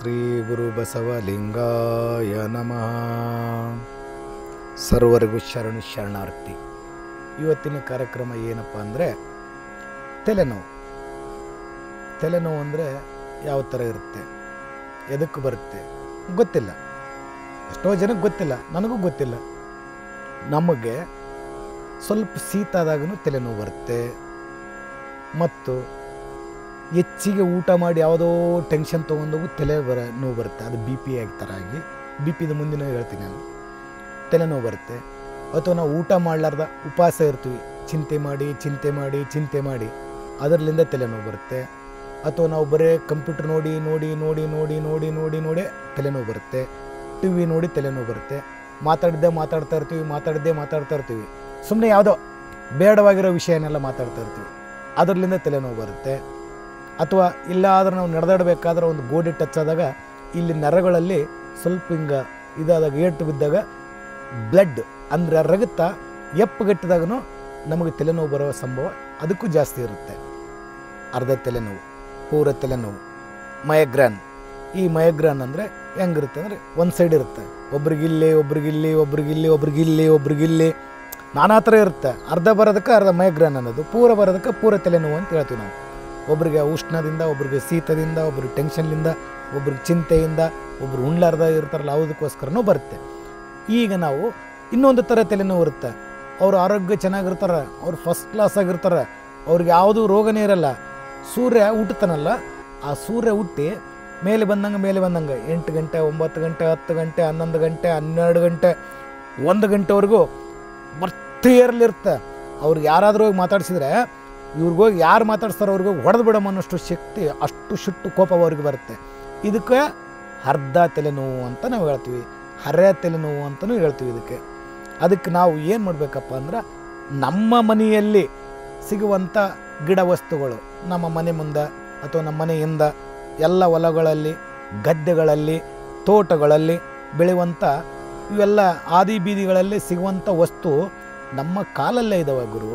ಶ್ರೀ ಗುರು ಬಸವಲಿಂಗಾಯ ನಮಃ ಸರ್ವರಿಗೂ ಶರಣು ಶರಣಾರ್ಥಿ ಇವತ್ತಿನ ಕಾರ್ಯಕ್ರಮ ಏನಪ್ಪ ಅಂದರೆ ತಲೆನೋವು ತಲೆನೋವು ಅಂದರೆ ಯಾವ ಥರ ಇರುತ್ತೆ ಎದಕ್ಕೆ ಬರುತ್ತೆ ಗೊತ್ತಿಲ್ಲ ಎಷ್ಟೋ ಜನಕ್ಕೆ ಗೊತ್ತಿಲ್ಲ ನನಗೂ ಗೊತ್ತಿಲ್ಲ ನಮಗೆ ಸ್ವಲ್ಪ ಶೀತ ಆದಾಗೂ ತಲೆನೋವು ಬರುತ್ತೆ ಮತ್ತು ಹೆಚ್ಚಿಗೆ ಊಟ ಮಾಡಿ ಯಾವುದೋ ಟೆನ್ಷನ್ ತೊಗೊಂಡೋಗು ತಲೆ ಬರ ನೋವು ಬರುತ್ತೆ ಅದು ಬಿ ಪಿ ಆಗಿ ಥರ ಆಗಿ ಬಿ ಪಿದು ಮುಂದಿನ ಹೇಳ್ತೀನಿ ನಾನು ತಲೆನೋವು ಬರುತ್ತೆ ಅಥವಾ ನಾವು ಊಟ ಮಾಡಲಾರ್ದ ಉಪವಾಸ ಇರ್ತೀವಿ ಚಿಂತೆ ಮಾಡಿ ಚಿಂತೆ ಮಾಡಿ ಚಿಂತೆ ಮಾಡಿ ಅದರಲ್ಲಿಂದ ತಲೆನೋವು ಬರುತ್ತೆ ಅಥವಾ ನಾವು ಬರೀ ಕಂಪ್ಯೂಟರ್ ನೋಡಿ ನೋಡಿ ನೋಡಿ ನೋಡಿ ನೋಡಿ ನೋಡಿ ನೋಡಿ ತಲೆನೋವು ಬರುತ್ತೆ ಟಿ ವಿ ನೋಡಿ ತಲೆನೋವು ಬರುತ್ತೆ ಮಾತಾಡಿದ್ದೆ ಮಾತಾಡ್ತಾ ಇರ್ತೀವಿ ಮಾತಾಡಿದ್ದೆ ಮಾತಾಡ್ತಾ ಇರ್ತೀವಿ ಸುಮ್ಮನೆ ಯಾವುದೋ ಬೇಡವಾಗಿರೋ ವಿಷಯನೆಲ್ಲ ಮಾತಾಡ್ತಾ ಇರ್ತೀವಿ ಅದರಲ್ಲಿಂದ ತಲೆನೋವು ಬರುತ್ತೆ ಅಥವಾ ಇಲ್ಲಾದ್ರೆ ನಾವು ನಡೆದಾಡಬೇಕಾದ್ರೆ ಒಂದು ಗೋಡೆ ಟಚ್ ಆದಾಗ ಇಲ್ಲಿ ನರಗಳಲ್ಲಿ ಸ್ವಲ್ಪ ಹಿಂಗೆ ಇದಾದಾಗ ಏಟು ಬಿದ್ದಾಗ ಬ್ಲಡ್ ಅಂದರೆ ರಗತ ಎಪ್ಪುಗಟ್ಟಿದಾಗೂ ನಮಗೆ ತಲೆನೋವು ಬರೋ ಸಂಭವ ಅದಕ್ಕೂ ಜಾಸ್ತಿ ಇರುತ್ತೆ ಅರ್ಧ ತಲೆನೋವು ಪೂರ ತಲೆನೋವು ಮಯಗ್ರಾನ್ ಈ ಮಯಗ್ರಾನ್ ಅಂದರೆ ಹೆಂಗಿರುತ್ತೆ ಅಂದರೆ ಒಂದು ಸೈಡ್ ಇರುತ್ತೆ ಒಬ್ರಿಗಿಲ್ಲಿ ಒಬ್ರಿಗಿಲ್ಲಿ ಒಬ್ರಿಗಿಲ್ಲಿ ಒಬ್ರಿಗಿಲ್ಲಿ ಒಬ್ರಿಗಿಲ್ಲಿ ನಾನಾ ಥರ ಇರುತ್ತೆ ಅರ್ಧ ಬರೋದಕ್ಕೆ ಅರ್ಧ ಮೈಗ್ರೇನ್ ಅನ್ನೋದು ಪೂರ ಬರೋದಕ್ಕೆ ಪೂರ ತಲೆನೋವು ಅಂತ ಹೇಳ್ತೀವಿ ನಾವು ಒಬ್ರಿಗೆ ಉಷ್ಣದಿಂದ ಒಬ್ರಿಗೆ ಶೀತದಿಂದ ಒಬ್ರಿಗೆ ಟೆನ್ಷನ್ಲಿಂದ ಒಬ್ರಿಗೆ ಚಿಂತೆಯಿಂದ ಒಬ್ರು ಉಣ್ಲಾರ್ದ ಇರ್ತಾರಲ್ಲ ಯಾವುದಕ್ಕೋಸ್ಕರನೂ ಬರುತ್ತೆ ಈಗ ನಾವು ಇನ್ನೊಂದು ಥರ ತಲೆನೋವು ಇರುತ್ತೆ ಅವ್ರ ಆರೋಗ್ಯ ಚೆನ್ನಾಗಿರ್ತಾರೆ ಅವ್ರು ಫಸ್ಟ್ ಕ್ಲಾಸ್ ಆಗಿರ್ತಾರೆ ಅವ್ರಿಗೆ ಯಾವುದೂ ರೋಗನೇ ಇರಲ್ಲ ಸೂರ್ಯ ಹುಟ್ಟುತ್ತಾನಲ್ಲ ಆ ಸೂರ್ಯ ಹುಟ್ಟಿ ಮೇಲೆ ಬಂದಂಗೆ ಮೇಲೆ ಬಂದಂಗೆ ಎಂಟು ಗಂಟೆ ಒಂಬತ್ತು ಗಂಟೆ ಹತ್ತು ಗಂಟೆ ಹನ್ನೊಂದು ಗಂಟೆ ಹನ್ನೆರಡು ಗಂಟೆ ಒಂದು ಗಂಟೆವರೆಗೂ ಬರ್ತಿಯರ್ಲಿರುತ್ತೆ ಅವ್ರಿಗೆ ಯಾರಾದರೂ ಹೋಗಿ ಮಾತಾಡ್ಸಿದ್ರೆ ಇವ್ರಿಗೋಗಿ ಯಾರು ಮಾತಾಡ್ಸ್ತಾರೋ ಅವ್ರಿಗೆ ಹೊಡೆದು ಬಿಡಮ್ಮ ಅನ್ನೋಷ್ಟು ಶಕ್ತಿ ಅಷ್ಟು ಶಿಟ್ಟು ಕೋಪ ಅವ್ರಿಗೆ ಬರುತ್ತೆ ಇದಕ್ಕೆ ಅರ್ಧ ತಲೆನೋವು ಅಂತ ನಾವು ಹೇಳ್ತೀವಿ ಹರೆ ತಲೆನೋವು ಅಂತಲೂ ಹೇಳ್ತೀವಿ ಇದಕ್ಕೆ ಅದಕ್ಕೆ ನಾವು ಏನು ಮಾಡಬೇಕಪ್ಪ ಅಂದ್ರೆ ನಮ್ಮ ಮನೆಯಲ್ಲಿ ಸಿಗುವಂಥ ಗಿಡ ವಸ್ತುಗಳು ನಮ್ಮ ಮನೆ ಮುಂದೆ ಅಥವಾ ನಮ್ಮ ಮನೆಯಿಂದ ಎಲ್ಲ ಹೊಲಗಳಲ್ಲಿ ಗದ್ದೆಗಳಲ್ಲಿ ತೋಟಗಳಲ್ಲಿ ಬೆಳೆಯುವಂಥ ಇವೆಲ್ಲ ಆದಿ ಬೀದಿಗಳಲ್ಲಿ ಸಿಗುವಂಥ ವಸ್ತು ನಮ್ಮ ಕಾಲಲ್ಲೇ ಇದ್ದಾವೆ ಗುರು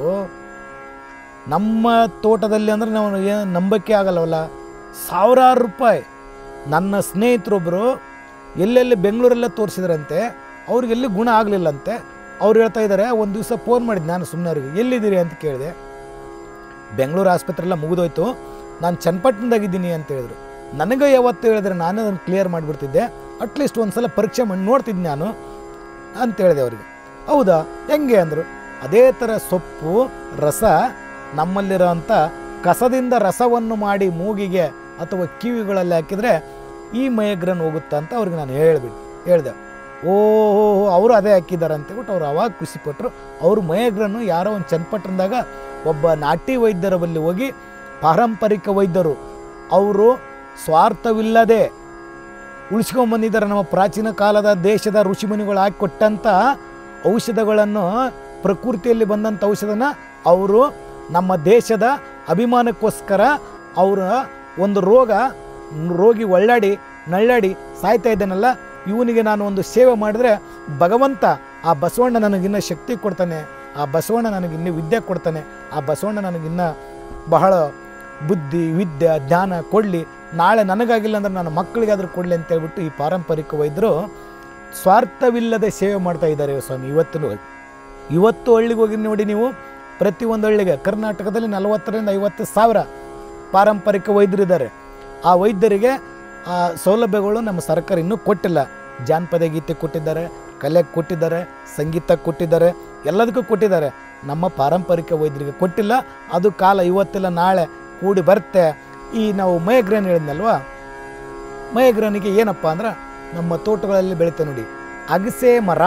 ನಮ್ಮ ತೋಟದಲ್ಲಿ ಅಂದರೆ ನಾವು ಏನು ನಂಬಕ್ಕೆ ಆಗಲ್ಲವಲ್ಲ ಸಾವಿರಾರು ರೂಪಾಯಿ ನನ್ನ ಸ್ನೇಹಿತರೊಬ್ಬರು ಎಲ್ಲೆಲ್ಲಿ ಬೆಂಗಳೂರಲ್ಲೇ ತೋರಿಸಿದ್ರಂತೆ ಅವ್ರಿಗೆ ಎಲ್ಲಿ ಗುಣ ಆಗಲಿಲ್ಲಂತೆ ಅವ್ರು ಹೇಳ್ತಾ ಇದ್ದಾರೆ ಒಂದು ದಿವಸ ಫೋನ್ ಮಾಡಿದ್ದು ನಾನು ಸುಮ್ಮನೆ ಅವ್ರಿಗೆ ಎಲ್ಲಿದ್ದೀರಿ ಅಂತ ಕೇಳಿದೆ ಬೆಂಗಳೂರು ಆಸ್ಪತ್ರೆ ಎಲ್ಲ ಮುಗಿದೋಯ್ತು ನಾನು ಚನ್ನಪಟ್ಟಣದಾಗಿದ್ದೀನಿ ಅಂತ ಹೇಳಿದ್ರು ನನಗೆ ಯಾವತ್ತು ಹೇಳಿದ್ರೆ ನಾನೇ ಅದನ್ನು ಕ್ಲಿಯರ್ ಮಾಡಿಬಿಡ್ತಿದ್ದೆ ಅಟ್ಲೀಸ್ಟ್ ಒಂದು ಸಲ ಪರೀಕ್ಷೆ ಮಾಡಿ ನೋಡ್ತಿದ್ದೆ ನಾನು ಅಂತ ಹೇಳಿದೆ ಅವರಿಗೆ ಹೌದಾ ಹೆಂಗೆ ಅಂದರು ಅದೇ ಥರ ಸೊಪ್ಪು ರಸ ನಮ್ಮಲ್ಲಿರೋಂಥ ಕಸದಿಂದ ರಸವನ್ನು ಮಾಡಿ ಮೂಗಿಗೆ ಅಥವಾ ಕಿವಿಗಳಲ್ಲಿ ಹಾಕಿದರೆ ಈ ಮೈಗ್ರೇನ್ ಹೋಗುತ್ತಾ ಅಂತ ಅವ್ರಿಗೆ ನಾನು ಹೇಳ್ಬಿಟ್ಟು ಹೇಳಿದೆ ಓಹೋ ಅವರು ಅದೇ ಹಾಕಿದ್ದಾರೆ ಅಂತೇಳ್ಬಿಟ್ಟು ಅವ್ರು ಅವಾಗ ಖುಷಿಪಟ್ಟರು ಅವರು ಮೈಗ್ರೇನು ಯಾರೋ ಒಂದು ಚನ್ನಪಟ್ಟಣದಾಗ ಒಬ್ಬ ನಾಟಿ ವೈದ್ಯರ ಬಳಿ ಹೋಗಿ ಪಾರಂಪರಿಕ ವೈದ್ಯರು ಅವರು ಸ್ವಾರ್ಥವಿಲ್ಲದೆ ಉಳಿಸ್ಕೊಂಬಂದಿದ್ದಾರೆ ನಮ್ಮ ಪ್ರಾಚೀನ ಕಾಲದ ದೇಶದ ಋಷಿಮುನಿಗಳು ಹಾಕಿ ಕೊಟ್ಟಂಥ ಔಷಧಗಳನ್ನು ಪ್ರಕೃತಿಯಲ್ಲಿ ಬಂದಂಥ ಔಷಧನ ಅವರು ನಮ್ಮ ದೇಶದ ಅಭಿಮಾನಕ್ಕೋಸ್ಕರ ಅವರ ಒಂದು ರೋಗ ರೋಗಿ ಒಳ್ಳಾಡಿ ನಳ್ಳಾಡಿ ಸಾಯ್ತಾ ಇದ್ದಾನಲ್ಲ ಇವನಿಗೆ ನಾನು ಒಂದು ಸೇವೆ ಮಾಡಿದ್ರೆ ಭಗವಂತ ಆ ಬಸವಣ್ಣ ನನಗಿನ್ನ ಶಕ್ತಿ ಕೊಡ್ತಾನೆ ಆ ಬಸವಣ್ಣ ನನಗಿನ್ನೂ ವಿದ್ಯೆ ಕೊಡ್ತಾನೆ ಆ ಬಸವಣ್ಣ ನನಗಿನ್ನ ಬಹಳ ಬುದ್ಧಿ ವಿದ್ಯೆ ಜ್ಞಾನ ಕೊಡಲಿ ನಾಳೆ ನನಗಾಗಿಲ್ಲ ಅಂದ್ರೆ ನನ್ನ ಮಕ್ಕಳಿಗಾದ್ರೂ ಕೊಡಲಿ ಅಂತ ಹೇಳ್ಬಿಟ್ಟು ಈ ಪಾರಂಪರಿಕ ವೈದ್ಯರು ಸ್ವಾರ್ಥವಿಲ್ಲದೆ ಸೇವೆ ಮಾಡ್ತಾ ಇದ್ದಾರೆ ಸ್ವಾಮಿ ಇವತ್ತು ಇವತ್ತು ಹಳ್ಳಿಗೆ ಹೋಗಿ ನೋಡಿ ನೀವು ಪ್ರತಿಯೊಂದು ಹಳ್ಳಿಗೆ ಕರ್ನಾಟಕದಲ್ಲಿ ನಲವತ್ತರಿಂದ ಐವತ್ತು ಸಾವಿರ ಪಾರಂಪರಿಕ ವೈದ್ಯರಿದ್ದಾರೆ ಆ ವೈದ್ಯರಿಗೆ ಆ ಸೌಲಭ್ಯಗಳು ನಮ್ಮ ಸರ್ಕಾರ ಇನ್ನೂ ಕೊಟ್ಟಿಲ್ಲ ಜಾನಪದ ಗೀತೆ ಕೊಟ್ಟಿದ್ದಾರೆ ಕಲೆಗೆ ಕೊಟ್ಟಿದ್ದಾರೆ ಸಂಗೀತ ಕೊಟ್ಟಿದ್ದಾರೆ ಎಲ್ಲದಕ್ಕೂ ಕೊಟ್ಟಿದ್ದಾರೆ ನಮ್ಮ ಪಾರಂಪರಿಕ ವೈದ್ಯರಿಗೆ ಕೊಟ್ಟಿಲ್ಲ ಅದು ಕಾಲ ಇವತ್ತಿಲ್ಲ ನಾಳೆ ಕೂಡಿ ಬರುತ್ತೆ ಈ ನಾವು ಮೈಗ್ರೇನ್ ಹೇಳಿದ್ನಲ್ವಾ ಮೈಗ್ರೇನಿಗೆ ಏನಪ್ಪ ಅಂದ್ರೆ ನಮ್ಮ ತೋಟಗಳಲ್ಲಿ ಬೆಳೀತೆ ನೋಡಿ ಅಗಸೆ ಮರ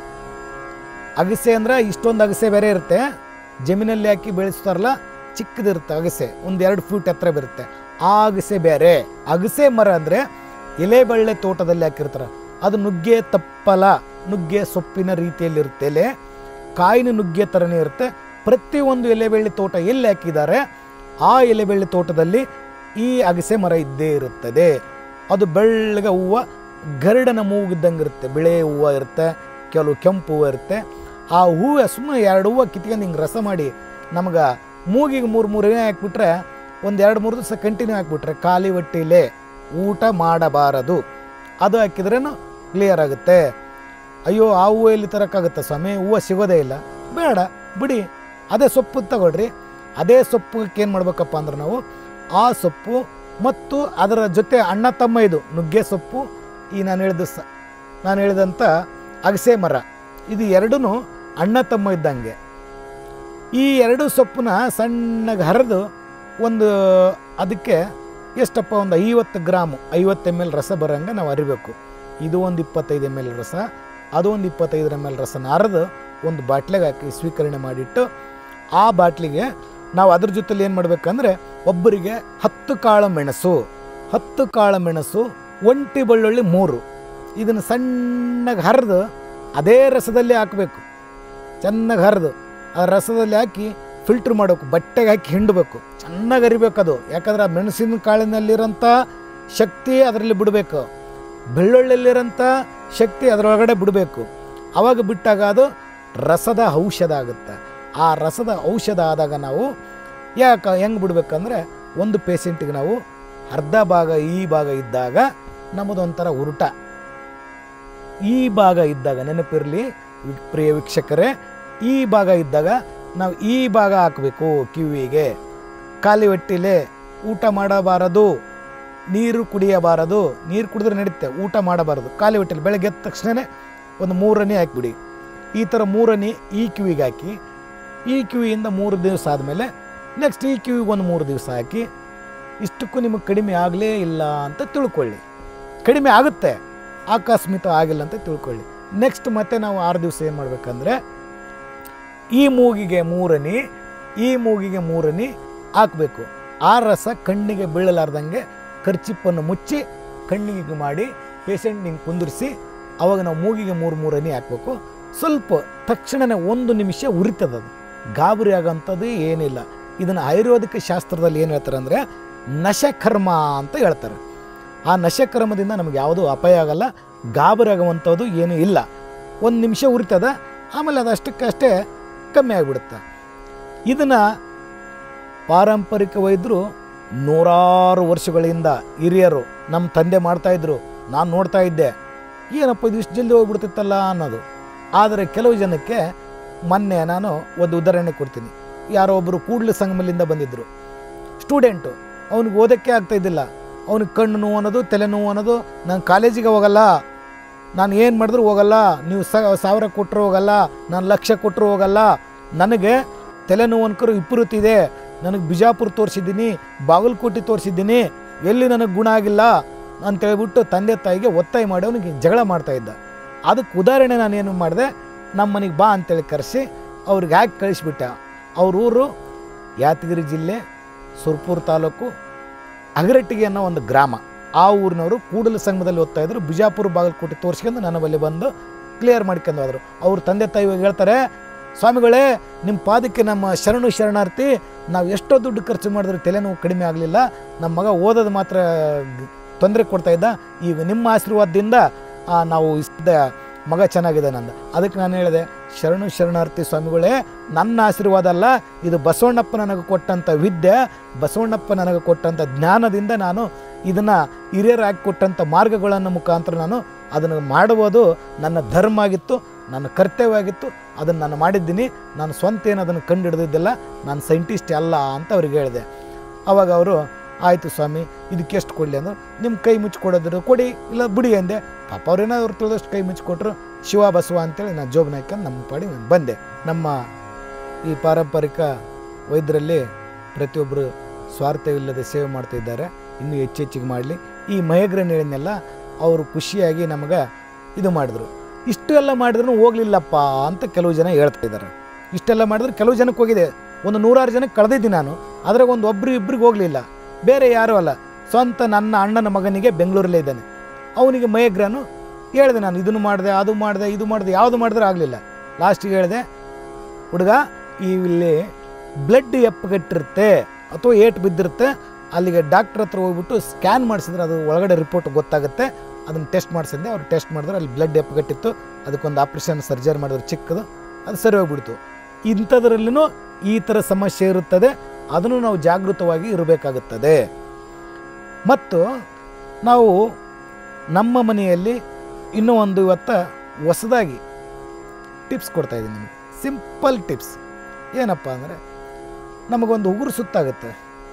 ಅಗಸೆ ಅಂದ್ರೆ ಇಷ್ಟೊಂದು ಅಗಸೆ ಬೇರೆ ಇರುತ್ತೆ ಜಮೀನಲ್ಲಿ ಹಾಕಿ ಬೆಳೆಸ್ತಾರಲ್ಲ ಚಿಕ್ಕದಿರುತ್ತೆ ಅಗಸೆ ಒಂದು ಎರಡು ಫೀಟ್ ಹತ್ರ ಬರುತ್ತೆ ಆ ಅಗಸೆ ಬೇರೆ ಅಗಸೆ ಮರ ಅಂದರೆ ಎಲೆ ಬಳ್ಳೆ ತೋಟದಲ್ಲಿ ಹಾಕಿರ್ತಾರೆ ಅದು ನುಗ್ಗೆ ತಪ್ಪಲ ನುಗ್ಗೆ ಸೊಪ್ಪಿನ ರೀತಿಯಲ್ಲಿರುತ್ತೆ ಎಲೆ ಕಾಯಿನ ನುಗ್ಗೆ ಥರನೇ ಇರುತ್ತೆ ಪ್ರತಿಯೊಂದು ಎಲೆಬಳ್ಳಿ ತೋಟ ಎಲ್ಲಿ ಹಾಕಿದ್ದಾರೆ ಆ ಎಲೆಬಳ್ಳಿ ತೋಟದಲ್ಲಿ ಈ ಅಗಸೆ ಮರ ಇದ್ದೇ ಇರುತ್ತದೆ ಅದು ಬೆಳ್ಳಗೆ ಹೂವು ಗರುಡನ ಮೂಗಿದ್ದಂಗೆ ಇರುತ್ತೆ ಬಿಳೆ ಹೂವು ಇರುತ್ತೆ ಕೆಲವು ಕೆಂಪು ಹೂವು ಇರುತ್ತೆ ಆ ಹೂವು ಸುಮ್ಮನೆ ಎರಡು ಹೂವು ಕಿತ್ಕೊಂಡು ಹಿಂಗೆ ರಸ ಮಾಡಿ ನಮ್ಗೆ ಮೂಗಿಗೆ ಮೂರು ಮೂರು ಎಣ್ಣೆ ಹಾಕ್ಬಿಟ್ರೆ ಒಂದು ಎರಡು ಮೂರು ದಿವಸ ಕಂಟಿನ್ಯೂ ಹಾಕ್ಬಿಟ್ರೆ ಖಾಲಿ ಹೊಟ್ಟೆಲೆ ಊಟ ಮಾಡಬಾರದು ಅದು ಹಾಕಿದ್ರೇನು ಕ್ಲಿಯರ್ ಆಗುತ್ತೆ ಅಯ್ಯೋ ಆ ಹೂವು ಎಲ್ಲಿ ತರೋಕ್ಕಾಗುತ್ತೆ ಸ್ವಾಮಿ ಹೂವು ಸಿಗೋದೇ ಇಲ್ಲ ಬೇಡ ಬಿಡಿ ಅದೇ ಸೊಪ್ಪು ತಗೊಳ್ರಿ ಅದೇ ಸೊಪ್ಪಕ್ಕೆ ಏನು ಮಾಡ್ಬೇಕಪ್ಪ ಅಂದ್ರೆ ನಾವು ಆ ಸೊಪ್ಪು ಮತ್ತು ಅದರ ಜೊತೆ ಅಣ್ಣ ತಮ್ಮ ಇದು ನುಗ್ಗೆ ಸೊಪ್ಪು ಈ ನಾನು ಹೇಳಿದ ಸ ನಾನು ಹೇಳಿದಂಥ ಅಗಸೆ ಮರ ಇದು ಎರಡೂ ಅಣ್ಣ ತಮ್ಮ ಇದ್ದಂಗೆ ಈ ಎರಡು ಸೊಪ್ಪನ್ನ ಸಣ್ಣಗೆ ಹರಿದು ಒಂದು ಅದಕ್ಕೆ ಎಷ್ಟಪ್ಪ ಒಂದು ಐವತ್ತು ಗ್ರಾಮು ಐವತ್ತು ಎಮ್ ಎಲ್ ರಸ ಬರೋಂಗೆ ನಾವು ಅರಿಬೇಕು ಇದು ಒಂದು ಇಪ್ಪತ್ತೈದು ಎಮ್ ಎಲ್ ರಸ ಅದು ಒಂದು ಇಪ್ಪತ್ತೈದು ಎಮ್ ಎಲ್ ರಸನ ಅರೆದು ಒಂದು ಬಾಟ್ಲಿಗೆ ಹಾಕಿ ಸ್ವೀಕರಣೆ ಮಾಡಿಟ್ಟು ಆ ಬಾಟ್ಲಿಗೆ ನಾವು ಅದ್ರ ಜೊತೆಲಿ ಏನು ಮಾಡಬೇಕಂದ್ರೆ ಒಬ್ಬರಿಗೆ ಹತ್ತು ಕಾಳು ಮೆಣಸು ಹತ್ತು ಕಾಳು ಮೆಣಸು ಒಂಟಿ ಬೆಳ್ಳುಳ್ಳಿ ಮೂರು ಇದನ್ನು ಸಣ್ಣಗೆ ಹರಿದು ಅದೇ ರಸದಲ್ಲಿ ಹಾಕಬೇಕು ಚೆನ್ನಾಗಿ ಹರಿದು ಆ ರಸದಲ್ಲಿ ಹಾಕಿ ಫಿಲ್ಟ್ರ್ ಮಾಡಬೇಕು ಬಟ್ಟೆಗೆ ಹಾಕಿ ಹಿಂಡಬೇಕು ಚೆನ್ನಾಗಿ ಅರಿಬೇಕು ಅದು ಯಾಕಂದ್ರೆ ಆ ಮೆಣಸಿನ ಕಾಳಿನಲ್ಲಿರೋಂಥ ಶಕ್ತಿ ಅದರಲ್ಲಿ ಬಿಡಬೇಕು ಬೆಳ್ಳುಳ್ಳಿಯಲ್ಲಿರೋಂಥ ಶಕ್ತಿ ಅದರೊಳಗಡೆ ಬಿಡಬೇಕು ಅವಾಗ ಬಿಟ್ಟಾಗ ಅದು ರಸದ ಔಷಧ ಆಗುತ್ತೆ ಆ ರಸದ ಔಷಧ ಆದಾಗ ನಾವು ಯಾಕೆ ಹೆಂಗೆ ಬಿಡ್ಬೇಕಂದ್ರೆ ಒಂದು ಪೇಷಂಟಿಗೆ ನಾವು ಅರ್ಧ ಭಾಗ ಈ ಭಾಗ ಇದ್ದಾಗ ನಮ್ಮದೊಂಥರ ಉರುಟ ಈ ಭಾಗ ಇದ್ದಾಗ ನೆನಪಿರಲಿ ವಿ- ಪ್ರಿಯ ವೀಕ್ಷಕರೇ ಈ ಭಾಗ ಇದ್ದಾಗ ನಾವು ಈ ಭಾಗ ಹಾಕಬೇಕು ಕಿವಿಗೆ ಖಾಲಿ ಹೊಟ್ಟಿಲೆ ಊಟ ಮಾಡಬಾರದು ನೀರು ಕುಡಿಯಬಾರದು ನೀರು ಕುಡಿದ್ರೆ ನಡೀತೆ ಊಟ ಮಾಡಬಾರದು ಖಾಲಿ ಹೊಟ್ಟೆಲಿ ಬೆಳಗ್ಗೆ ಎದ್ದ ತಕ್ಷಣವೇ ಒಂದು ಮೂರನೇ ಹಾಕಿಬಿಡಿ ಈ ಥರ ಮೂರನೇ ಈ ಕಿವಿಗೆ ಹಾಕಿ ಈ ಕಿವಿಯಿಂದ ಮೂರು ದಿವಸ ಆದಮೇಲೆ ನೆಕ್ಸ್ಟ್ ಈ ಕಿವಿಗೆ ಒಂದು ಮೂರು ದಿವಸ ಹಾಕಿ ಇಷ್ಟಕ್ಕೂ ನಿಮಗೆ ಕಡಿಮೆ ಆಗಲೇ ಇಲ್ಲ ಅಂತ ತಿಳ್ಕೊಳ್ಳಿ ಕಡಿಮೆ ಆಗುತ್ತೆ ಆಕಸ್ಮಿಕ ಆಗಿಲ್ಲ ಅಂತ ತಿಳ್ಕೊಳ್ಳಿ ನೆಕ್ಸ್ಟ್ ಮತ್ತೆ ನಾವು ಆರು ದಿವಸ ಏನು ಮಾಡಬೇಕಂದ್ರೆ ಈ ಮೂಗಿಗೆ ಮೂರನಿ ಈ ಮೂಗಿಗೆ ಮೂರನಿ ಹಾಕಬೇಕು ಆ ರಸ ಕಣ್ಣಿಗೆ ಬೀಳಲಾರ್ದಂಗೆ ಖರ್ಚಿಪ್ಪನ್ನು ಮುಚ್ಚಿ ಕಣ್ಣಿಗೆ ಮಾಡಿ ಪೇಷಂಟ್ ಹಿಂಗೆ ಕುಂದಿರಿಸಿ ಅವಾಗ ನಾವು ಮೂಗಿಗೆ ಮೂರು ಮೂರನಿ ಹಾಕಬೇಕು ಸ್ವಲ್ಪ ತಕ್ಷಣನೇ ಒಂದು ನಿಮಿಷ ಉರಿತದದು ಗಾಬರಿ ಆಗೋಂಥದ್ದು ಏನಿಲ್ಲ ಇದನ್ನು ಆಯುರ್ವೇದಿಕ ಶಾಸ್ತ್ರದಲ್ಲಿ ಏನು ಹೇಳ್ತಾರೆ ಅಂದರೆ ನಶಕರ್ಮ ಅಂತ ಹೇಳ್ತಾರೆ ಆ ನಶಕರ್ಮದಿಂದ ನಮಗೆ ಯಾವುದೂ ಅಪಾಯ ಆಗಲ್ಲ ಗಾಬರಿ ಆಗುವಂಥದ್ದು ಏನೂ ಇಲ್ಲ ಒಂದು ನಿಮಿಷ ಉರಿತದ ಆಮೇಲೆ ಅದು ಅಷ್ಟಕ್ಕಷ್ಟೇ ಕಮ್ಮಿ ಆಗಿಬಿಡುತ್ತೆ ಇದನ್ನು ಪಾರಂಪರಿಕ ವೈದ್ಯರು ನೂರಾರು ವರ್ಷಗಳಿಂದ ಹಿರಿಯರು ನಮ್ಮ ತಂದೆ ಮಾಡ್ತಾಯಿದ್ರು ನಾನು ನೋಡ್ತಾ ಇದ್ದೆ ಏನಪ್ಪ ಇದು ಇಷ್ಟು ಜಲ್ದಿ ಹೋಗ್ಬಿಡ್ತಿತ್ತಲ್ಲ ಅನ್ನೋದು ಆದರೆ ಕೆಲವು ಜನಕ್ಕೆ ಮೊನ್ನೆ ನಾನು ಒಂದು ಉದಾಹರಣೆ ಕೊಡ್ತೀನಿ ಯಾರೋ ಒಬ್ಬರು ಕೂಡ್ಲು ಸಂಗಮಲ್ಲಿಂದ ಬಂದಿದ್ದರು ಸ್ಟೂಡೆಂಟು ಅವ್ನಿಗೆ ಓದೋಕ್ಕೆ ಆಗ್ತಾ ಇದ್ದಿಲ್ಲ ಅವ್ನಿಗೆ ಕಣ್ಣು ನೋವು ಅನ್ನೋದು ತಲೆ ನೋವು ಅನ್ನೋದು ನಾನು ಕಾಲೇಜಿಗೆ ಹೋಗಲ್ಲ ನಾನು ಏನು ಮಾಡಿದ್ರು ಹೋಗಲ್ಲ ನೀವು ಸಾವಿರ ಕೊಟ್ಟರು ಹೋಗಲ್ಲ ನಾನು ಲಕ್ಷ ಕೊಟ್ಟರು ಹೋಗಲ್ಲ ನನಗೆ ತಲೆನೋವು ಅನ್ಕರು ವಿಪರೀತ ನನಗೆ ಬಿಜಾಪುರ ತೋರಿಸಿದ್ದೀನಿ ಬಾಗಲಕೋಟೆ ತೋರಿಸಿದ್ದೀನಿ ಎಲ್ಲಿ ನನಗೆ ಗುಣ ಆಗಿಲ್ಲ ಅಂತೇಳ್ಬಿಟ್ಟು ತಂದೆ ತಾಯಿಗೆ ಒತ್ತಾಯ ಮಾಡಿ ಅವನಿಗೆ ಜಗಳ ಮಾಡ್ತಾ ಇದ್ದ ಅದಕ್ಕೆ ಉದಾಹರಣೆ ನಾನು ಏನು ಮಾಡಿದೆ ನಮ್ಮ ಮನೆಗೆ ಬಾ ಅಂತೇಳಿ ಕರೆಸಿ ಅವ್ರಿಗೆ ಹಾಕಿ ಕಳಿಸ್ಬಿಟ್ಟ ಅವ್ರ ಊರು ಯಾದಗಿರಿ ಜಿಲ್ಲೆ ಸುರ್ಪುರ್ ತಾಲೂಕು ಅಗರಟ್ಟಿಗೆ ಅನ್ನೋ ಒಂದು ಗ್ರಾಮ ಆ ಊರಿನವರು ಕೂಡಲ ಸಂಘದಲ್ಲಿ ಓದ್ತಾ ಇದ್ರು ಬಿಜಾಪುರ ಬಾಗಲಕೋಟೆ ತೋರಿಸ್ಕೊಂಡು ನನ್ನ ಬಳಿ ಬಂದು ಕ್ಲಿಯರ್ ಮಾಡ್ಕೊಂಡು ಹೋದ್ರು ಅವ್ರ ತಂದೆ ತಾಯಿ ಇವಾಗ ಹೇಳ್ತಾರೆ ಸ್ವಾಮಿಗಳೇ ನಿಮ್ಮ ಪಾದಕ್ಕೆ ನಮ್ಮ ಶರಣು ಶರಣಾರ್ಥಿ ನಾವು ಎಷ್ಟೋ ದುಡ್ಡು ಖರ್ಚು ಮಾಡಿದ್ರೆ ತಲೆನೋವು ಕಡಿಮೆ ಆಗಲಿಲ್ಲ ನಮ್ಮ ಮಗ ಓದೋದು ಮಾತ್ರ ತೊಂದರೆ ಕೊಡ್ತಾ ಇದ್ದ ಈಗ ನಿಮ್ಮ ಆಶೀರ್ವಾದದಿಂದ ಆ, ನಾವು ಇದ್ದ ಮಗ ಚೆನ್ನಾಗಿದೆ ನಂದು ಅದಕ್ಕೆ ನಾನು ಹೇಳಿದೆ ಶರಣು ಶರಣಾರ್ಥಿ ಸ್ವಾಮಿಗಳೇ ನನ್ನ ಆಶೀರ್ವಾದ ಅಲ್ಲ ಇದು ಬಸವಣ್ಣಪ್ಪ ನನಗೆ ಕೊಟ್ಟಂಥ ವಿದ್ಯೆ ಬಸವಣ್ಣಪ್ಪ ನನಗೆ ಕೊಟ್ಟಂಥ ಜ್ಞಾನದಿಂದ ನಾನು ಇದನ್ನು ಹಿರಿಯರು ಹಾಕಿ ಕೊಟ್ಟಂಥ ಮಾರ್ಗಗಳನ್ನು ಮುಖಾಂತರ ನಾನು ಅದನ್ನು ಮಾಡುವುದು ನನ್ನ ಧರ್ಮ ಆಗಿತ್ತು ನನ್ನ ಕರ್ತವ್ಯ ಆಗಿತ್ತು ಅದನ್ನು ನಾನು ಮಾಡಿದ್ದೀನಿ ನಾನು ಸ್ವಂತ ಏನು ಅದನ್ನು ಕಂಡು ಹಿಡಿದಿದ್ದಿಲ್ಲ ನಾನು ಸೈಂಟಿಸ್ಟ್ ಅಲ್ಲ ಅಂತ ಅವ್ರಿಗೆ ಹೇಳಿದೆ ಅವಾಗ ಅವರು ಆಯಿತು ಸ್ವಾಮಿ ಇದಕ್ಕೆ ಎಷ್ಟು ಕೊಡಲಿ ಅಂದ್ರೆ ನಿಮ್ಮ ಕೈ ಮುಚ್ಚಿ ಕೊಡೋದ್ರು ಕೊಡಿ ಇಲ್ಲ ಬಿಡಿ ಅಂದೆ ಪಾಪ ಅವ್ರೇನಾದ್ರು ತಿಳಿದಷ್ಟು ಕೈ ಮುಚ್ಚಿ ಕೊಟ್ಟರು ಶಿವ ಬಸವ ಅಂತೇಳಿ ನಾನು ಜೋಬನ ಹಾಕ್ಕೊಂಡು ನಮ್ಮ ಪಾಡಿ ನಾನು ಬಂದೆ ನಮ್ಮ ಈ ಪಾರಂಪರಿಕ ವೈದ್ಯರಲ್ಲಿ ಪ್ರತಿಯೊಬ್ಬರು ಸ್ವಾರ್ಥವಿಲ್ಲದೆ ಸೇವೆ ಮಾಡ್ತಿದ್ದಾರೆ ಇನ್ನೂ ಹೆಚ್ಚು ಹೆಚ್ಚಿಗೆ ಮಾಡಲಿ ಈ ಮೈಗ್ರೇನ್ ಹೇಳಿದ್ನೆಲ್ಲ ಅವರು ಖುಷಿಯಾಗಿ ನಮಗೆ ಇದು ಮಾಡಿದ್ರು ಇಷ್ಟೆಲ್ಲ ಮಾಡಿದ್ರು ಹೋಗ್ಲಿಲ್ಲಪ್ಪ ಅಂತ ಕೆಲವು ಜನ ಹೇಳ್ತಾ ಇದ್ದಾರೆ ಇಷ್ಟೆಲ್ಲ ಮಾಡಿದ್ರೆ ಕೆಲವು ಜನಕ್ಕೆ ಹೋಗಿದೆ ಒಂದು ನೂರಾರು ಜನಕ್ಕೆ ಕಳೆದಿದ್ದೀನಿ ನಾನು ಅದ್ರಾಗ ಒಂದು ಒಬ್ರು ಇಬ್ಬರಿಗೆ ಹೋಗಲಿಲ್ಲ ಬೇರೆ ಯಾರೂ ಅಲ್ಲ ಸ್ವಂತ ನನ್ನ ಅಣ್ಣನ ಮಗನಿಗೆ ಬೆಂಗಳೂರಲ್ಲೇ ಇದ್ದಾನೆ ಅವನಿಗೆ ಮೈಗ್ರೇನು ಹೇಳಿದೆ ನಾನು ಇದನ್ನು ಮಾಡಿದೆ ಅದು ಮಾಡಿದೆ ಇದು ಮಾಡಿದೆ ಯಾವುದು ಮಾಡಿದ್ರೆ ಆಗಲಿಲ್ಲ ಲಾಸ್ಟಿಗೆ ಹೇಳಿದೆ ಹುಡುಗ ಈ ಇಲ್ಲಿ ಬ್ಲಡ್ ಎಪ್ಪಗಟ್ಟಿರುತ್ತೆ ಅಥವಾ ಏಟು ಬಿದ್ದಿರುತ್ತೆ ಅಲ್ಲಿಗೆ ಡಾಕ್ಟ್ರ್ ಹತ್ರ ಹೋಗ್ಬಿಟ್ಟು ಸ್ಕ್ಯಾನ್ ಮಾಡಿಸಿದ್ರೆ ಅದು ಒಳಗಡೆ ರಿಪೋರ್ಟ್ ಗೊತ್ತಾಗುತ್ತೆ ಅದನ್ನು ಟೆಸ್ಟ್ ಮಾಡಿಸಿದ್ದೆ ಅವ್ರು ಟೆಸ್ಟ್ ಮಾಡಿದ್ರೆ ಅಲ್ಲಿ ಬ್ಲಡ್ ಎಪ್ಪಗಟ್ಟಿತ್ತು ಅದಕ್ಕೊಂದು ಆಪ್ರೇಷನ್ ಸರ್ಜರಿ ಮಾಡಿದ್ರೆ ಚಿಕ್ಕದು ಅದು ಸರಿ ಹೋಗ್ಬಿಡ್ತು ಇಂಥದ್ರಲ್ಲೂ ಈ ಥರ ಸಮಸ್ಯೆ ಇರುತ್ತದೆ ಅದನ್ನು ನಾವು ಜಾಗೃತವಾಗಿ ಇರಬೇಕಾಗುತ್ತದೆ ಮತ್ತು ನಾವು ನಮ್ಮ ಮನೆಯಲ್ಲಿ ಇನ್ನೂ ಒಂದು ಇವತ್ತ ಹೊಸದಾಗಿ ಟಿಪ್ಸ್ ಕೊಡ್ತಾ ಇದ್ದೀನಿ ನಿಮಗೆ ಸಿಂಪಲ್ ಟಿಪ್ಸ್ ಏನಪ್ಪ ಅಂದರೆ ನಮಗೊಂದು ಉಗುರು ಸುತ್ತಾಗುತ್ತೆ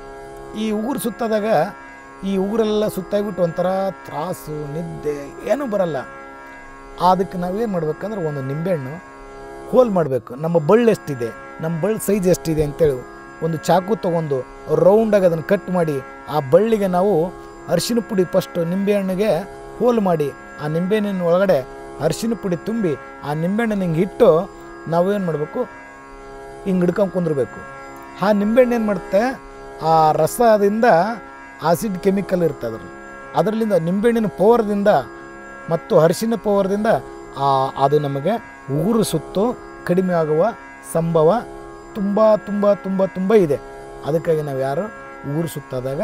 ಈ ಉಗುರು ಸುತ್ತಾದಾಗ ಈ ಉಗುರೆಲ್ಲ ಸುತ್ತಾಗ್ಬಿಟ್ಟು ಒಂಥರ ತ್ರಾಸು ನಿದ್ದೆ ಏನೂ ಬರಲ್ಲ ಅದಕ್ಕೆ ನಾವೇನು ಮಾಡ್ಬೇಕಂದ್ರೆ ಒಂದು ನಿಂಬೆಹಣ್ಣು ಹೋಲ್ ಮಾಡಬೇಕು ನಮ್ಮ ಬಳ್ಳು ಎಷ್ಟಿದೆ ನಮ್ಮ ಬಳ್ಳು ಸೈಜ್ ಎಷ್ಟಿದೆ ಅಂತೇಳಿ ಒಂದು ಚಾಕು ತೊಗೊಂಡು ರೌಂಡಾಗಿ ಅದನ್ನು ಕಟ್ ಮಾಡಿ ಆ ಬಳ್ಳಿಗೆ ನಾವು ಅರಿಶಿನ ಪುಡಿ ಫಸ್ಟು ನಿಂಬೆಹಣ್ಣಿಗೆ ಹೋಲ್ ಮಾಡಿ ಆ ನಿಂಬೆಹಣ್ಣಿನ ಒಳಗಡೆ ಅರಿಶಿನ ಪುಡಿ ತುಂಬಿ ಆ ನಿಂಬೆಹಣ್ಣು ಹಿಂಗೆ ಇಟ್ಟು ನಾವೇನು ಮಾಡಬೇಕು ಹಿಂಗೆ ಹಿಡ್ಕೊಂಡು ಕುಂದಿರ್ಬೇಕು ಆ ನಿಂಬೆಹಣ್ಣು ಏನು ಮಾಡುತ್ತೆ ಆ ರಸದಿಂದ ಆಸಿಡ್ ಕೆಮಿಕಲ್ ಇರುತ್ತೆ ಅದರಲ್ಲಿ ಅದರಲ್ಲಿಂದ ನಿಂಬೆಹಣ್ಣಿನ ಪವರ್ದಿಂದ ಮತ್ತು ಅರಿಶಿನ ಪವರ್ದಿಂದ ಆ ಅದು ನಮಗೆ ಉಗುರು ಸುತ್ತು ಕಡಿಮೆ ಆಗುವ ಸಂಭವ ತುಂಬ ತುಂಬ ತುಂಬ ತುಂಬ ಇದೆ ಅದಕ್ಕಾಗಿ ನಾವು ಯಾರು ಉಗುರು ಸುತ್ತಾದಾಗ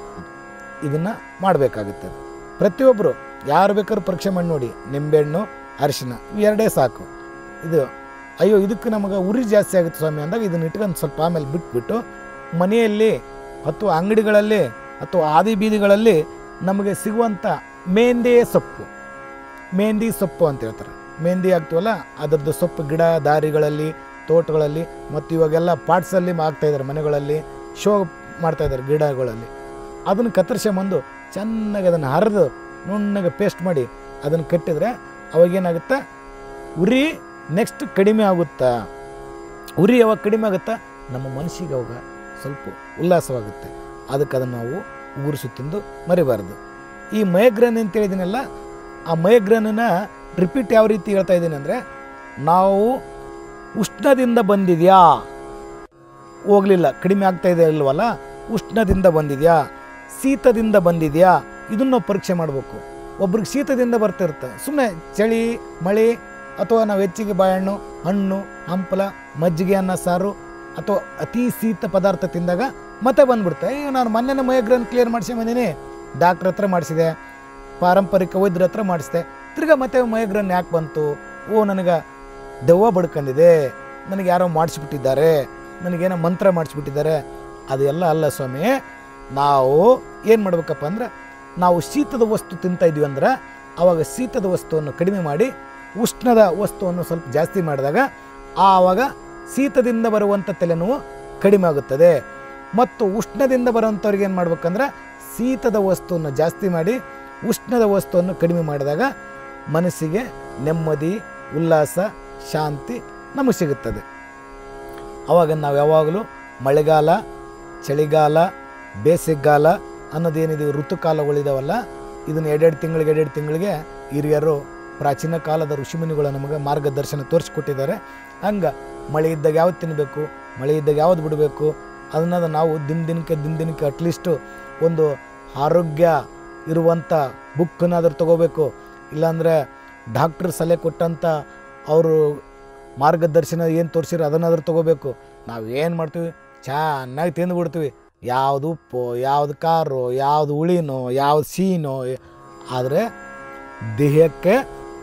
ಇದನ್ನು ಮಾಡಬೇಕಾಗುತ್ತೆ ಪ್ರತಿಯೊಬ್ಬರು ಯಾರು ಬೇಕಾದ್ರೂ ಪರೀಕ್ಷೆ ಮಾಡಿ ನೋಡಿ ನಿಂಬೆಹಣ್ಣು ಅರಿಶಿನ ಇವೆರಡೇ ಸಾಕು ಇದು ಅಯ್ಯೋ ಇದಕ್ಕೆ ನಮಗೆ ಉರಿ ಜಾಸ್ತಿ ಆಗುತ್ತೆ ಸ್ವಾಮಿ ಅಂದಾಗ ಇದನ್ನ ಇಟ್ಕೊಂಡು ಸ್ವಲ್ಪ ಆಮೇಲೆ ಬಿಟ್ಬಿಟ್ಟು ಮನೆಯಲ್ಲಿ ಅಥವಾ ಅಂಗಡಿಗಳಲ್ಲಿ ಅಥವಾ ಆದಿ ಬೀದಿಗಳಲ್ಲಿ ನಮಗೆ ಸಿಗುವಂಥ ಮೆಹಂದಿ ಸೊಪ್ಪು ಮೆಹಂದಿ ಸೊಪ್ಪು ಅಂತ ಹೇಳ್ತಾರೆ ಮೆಹಂದಿ ಹಾಕ್ತೀವಲ್ಲ ಅದರದ್ದು ಸೊಪ್ಪು ಗಿಡ ದಾರಿಗಳಲ್ಲಿ ತೋಟಗಳಲ್ಲಿ ಮತ್ತು ಇವಾಗೆಲ್ಲ ಪಾಟ್ಸಲ್ಲಿ ಇದ್ದಾರೆ ಮನೆಗಳಲ್ಲಿ ಶೋ ಮಾಡ್ತಾ ಇದ್ದಾರೆ ಗಿಡಗಳಲ್ಲಿ ಅದನ್ನು ಕತ್ತರಿಸ್ಕೊಂಬಂದು ಚೆನ್ನಾಗಿ ಅದನ್ನು ಹರಿದು ನುಣ್ಣಗೆ ಪೇಸ್ಟ್ ಮಾಡಿ ಅದನ್ನು ಕಟ್ಟಿದರೆ ಅವಾಗೇನಾಗುತ್ತೆ ಉರಿ ನೆಕ್ಸ್ಟ್ ಕಡಿಮೆ ಆಗುತ್ತಾ ಉರಿ ಯಾವಾಗ ಕಡಿಮೆ ಆಗುತ್ತಾ ನಮ್ಮ ಮನಸ್ಸಿಗೆ ಅವಾಗ ಸ್ವಲ್ಪ ಉಲ್ಲಾಸವಾಗುತ್ತೆ ಅದಕ್ಕೆ ಅದನ್ನು ನಾವು ಉಗುರು ಸುತ್ತಿಂದು ಮರಿಬಾರ್ದು ಈ ಮೈಗ್ರೇನ್ ಅಂತ ಹೇಳಿದ್ದೀನಲ್ಲ ಆ ಮೈಗ್ರೇನನ್ನ ರಿಪೀಟ್ ಯಾವ ರೀತಿ ಹೇಳ್ತಾ ಇದ್ದೀನಿ ಅಂದರೆ ನಾವು ಉಷ್ಣದಿಂದ ಬಂದಿದೆಯಾ ಹೋಗಲಿಲ್ಲ ಕಡಿಮೆ ಆಗ್ತಾ ಇದೆ ಇಲ್ವಲ್ಲ ಉಷ್ಣದಿಂದ ಬಂದಿದೆಯಾ ಶೀತದಿಂದ ಬಂದಿದೆಯಾ ಇದನ್ನು ನಾವು ಪರೀಕ್ಷೆ ಮಾಡಬೇಕು ಒಬ್ರಿಗೆ ಶೀತದಿಂದ ಬರ್ತಿರುತ್ತೆ ಸುಮ್ಮನೆ ಚಳಿ ಮಳೆ ಅಥವಾ ನಾವು ಹೆಚ್ಚಿಗೆ ಬಾಳೆಹಣ್ಣು ಹಣ್ಣು ಹಂಪಲ ಮಜ್ಜಿಗೆ ಅನ್ನ ಸಾರು ಅಥವಾ ಅತಿ ಶೀತ ಪದಾರ್ಥ ತಿಂದಾಗ ಮತ್ತೆ ಬಂದ್ಬಿಡುತ್ತೆ ಅಯ್ಯೋ ನಾನು ಮೊನ್ನೆ ಮೈಗ್ರೇನ್ ಕ್ಲಿಯರ್ ಮಾಡಿಸಿ ಬಂದೀನಿ ಡಾಕ್ಟ್ರ್ ಹತ್ರ ಮಾಡಿಸಿದೆ ಪಾರಂಪರಿಕ ವೈದ್ಯರ ಹತ್ರ ಮಾಡಿಸಿದೆ ತಿರ್ಗಾ ಮತ್ತೆ ಮೈಗ್ರೇನ್ ಯಾಕೆ ಬಂತು ಓ ನನಗೆ ದೆವ್ವ ಬಡ್ಕೊಂಡಿದೆ ನನಗೆ ಯಾರೋ ಮಾಡಿಸ್ಬಿಟ್ಟಿದ್ದಾರೆ ನನಗೇನೋ ಮಂತ್ರ ಮಾಡಿಸ್ಬಿಟ್ಟಿದ್ದಾರೆ ಅದೆಲ್ಲ ಅಲ್ಲ ಸ್ವಾಮಿ ನಾವು ಏನು ಮಾಡ್ಬೇಕಪ್ಪ ಅಂದ್ರೆ ನಾವು ಶೀತದ ವಸ್ತು ತಿಂತಾ ಇದೀವಿ ಅಂದ್ರೆ ಆವಾಗ ಶೀತದ ವಸ್ತುವನ್ನು ಕಡಿಮೆ ಮಾಡಿ ಉಷ್ಣದ ವಸ್ತುವನ್ನು ಸ್ವಲ್ಪ ಜಾಸ್ತಿ ಮಾಡಿದಾಗ ಆವಾಗ ಶೀತದಿಂದ ಬರುವಂಥ ತಲೆನೋವು ಕಡಿಮೆ ಆಗುತ್ತದೆ ಮತ್ತು ಉಷ್ಣದಿಂದ ಬರುವಂಥವ್ರಿಗೆ ಏನು ಮಾಡ್ಬೇಕಂದ್ರೆ ಶೀತದ ವಸ್ತುವನ್ನು ಜಾಸ್ತಿ ಮಾಡಿ ಉಷ್ಣದ ವಸ್ತುವನ್ನು ಕಡಿಮೆ ಮಾಡಿದಾಗ ಮನಸ್ಸಿಗೆ ನೆಮ್ಮದಿ ಉಲ್ಲಾಸ ಶಾಂತಿ ನಮಗೆ ಸಿಗುತ್ತದೆ ಅವಾಗ ನಾವು ಯಾವಾಗಲೂ ಮಳೆಗಾಲ ಚಳಿಗಾಲ ಬೇಸಿಗೆಗಾಲ ಅನ್ನೋದೇನಿದೆ ಋತುಕಾಲಗಳಿದಾವಲ್ಲ ಇದನ್ನು ಎರಡೆರಡು ತಿಂಗಳಿಗೆ ಎರಡೆರಡು ತಿಂಗಳಿಗೆ ಹಿರಿಯರು ಪ್ರಾಚೀನ ಕಾಲದ ಋಷಿಮುನಿಗಳು ನಮಗೆ ಮಾರ್ಗದರ್ಶನ ತೋರಿಸ್ಕೊಟ್ಟಿದ್ದಾರೆ ಹಂಗೆ ಮಳೆ ಇದ್ದಾಗ ಯಾವ್ದು ತಿನ್ನಬೇಕು ಮಳೆ ಇದ್ದಾಗ ಯಾವ್ದು ಬಿಡಬೇಕು ಅದನ್ನ ನಾವು ದಿನ ದಿನಕ್ಕೆ ದಿನ ದಿನಕ್ಕೆ ಅಟ್ಲೀಸ್ಟು ಒಂದು ಆರೋಗ್ಯ ಇರುವಂಥ ಬುಕ್ಕನ್ನಾದ್ರೂ ತಗೋಬೇಕು ಇಲ್ಲಾಂದರೆ ಡಾಕ್ಟ್ರ್ ಸಲಹೆ ಕೊಟ್ಟಂಥ ಅವರು ಮಾರ್ಗದರ್ಶನ ಏನು ತೋರಿಸಿರೋ ಅದನ್ನಾದ್ರೂ ತಗೋಬೇಕು ನಾವು ಏನು ಮಾಡ್ತೀವಿ ಚೆನ್ನಾಗಿ ತಿಂದುಬಿಡ್ತೀವಿ ಯಾವುದು ಉಪ್ಪು ಯಾವುದು ಕಾರು ಯಾವುದು ಹುಳಿನೋ ಯಾವುದು ಸೀನೋ ಆದರೆ ದೇಹಕ್ಕೆ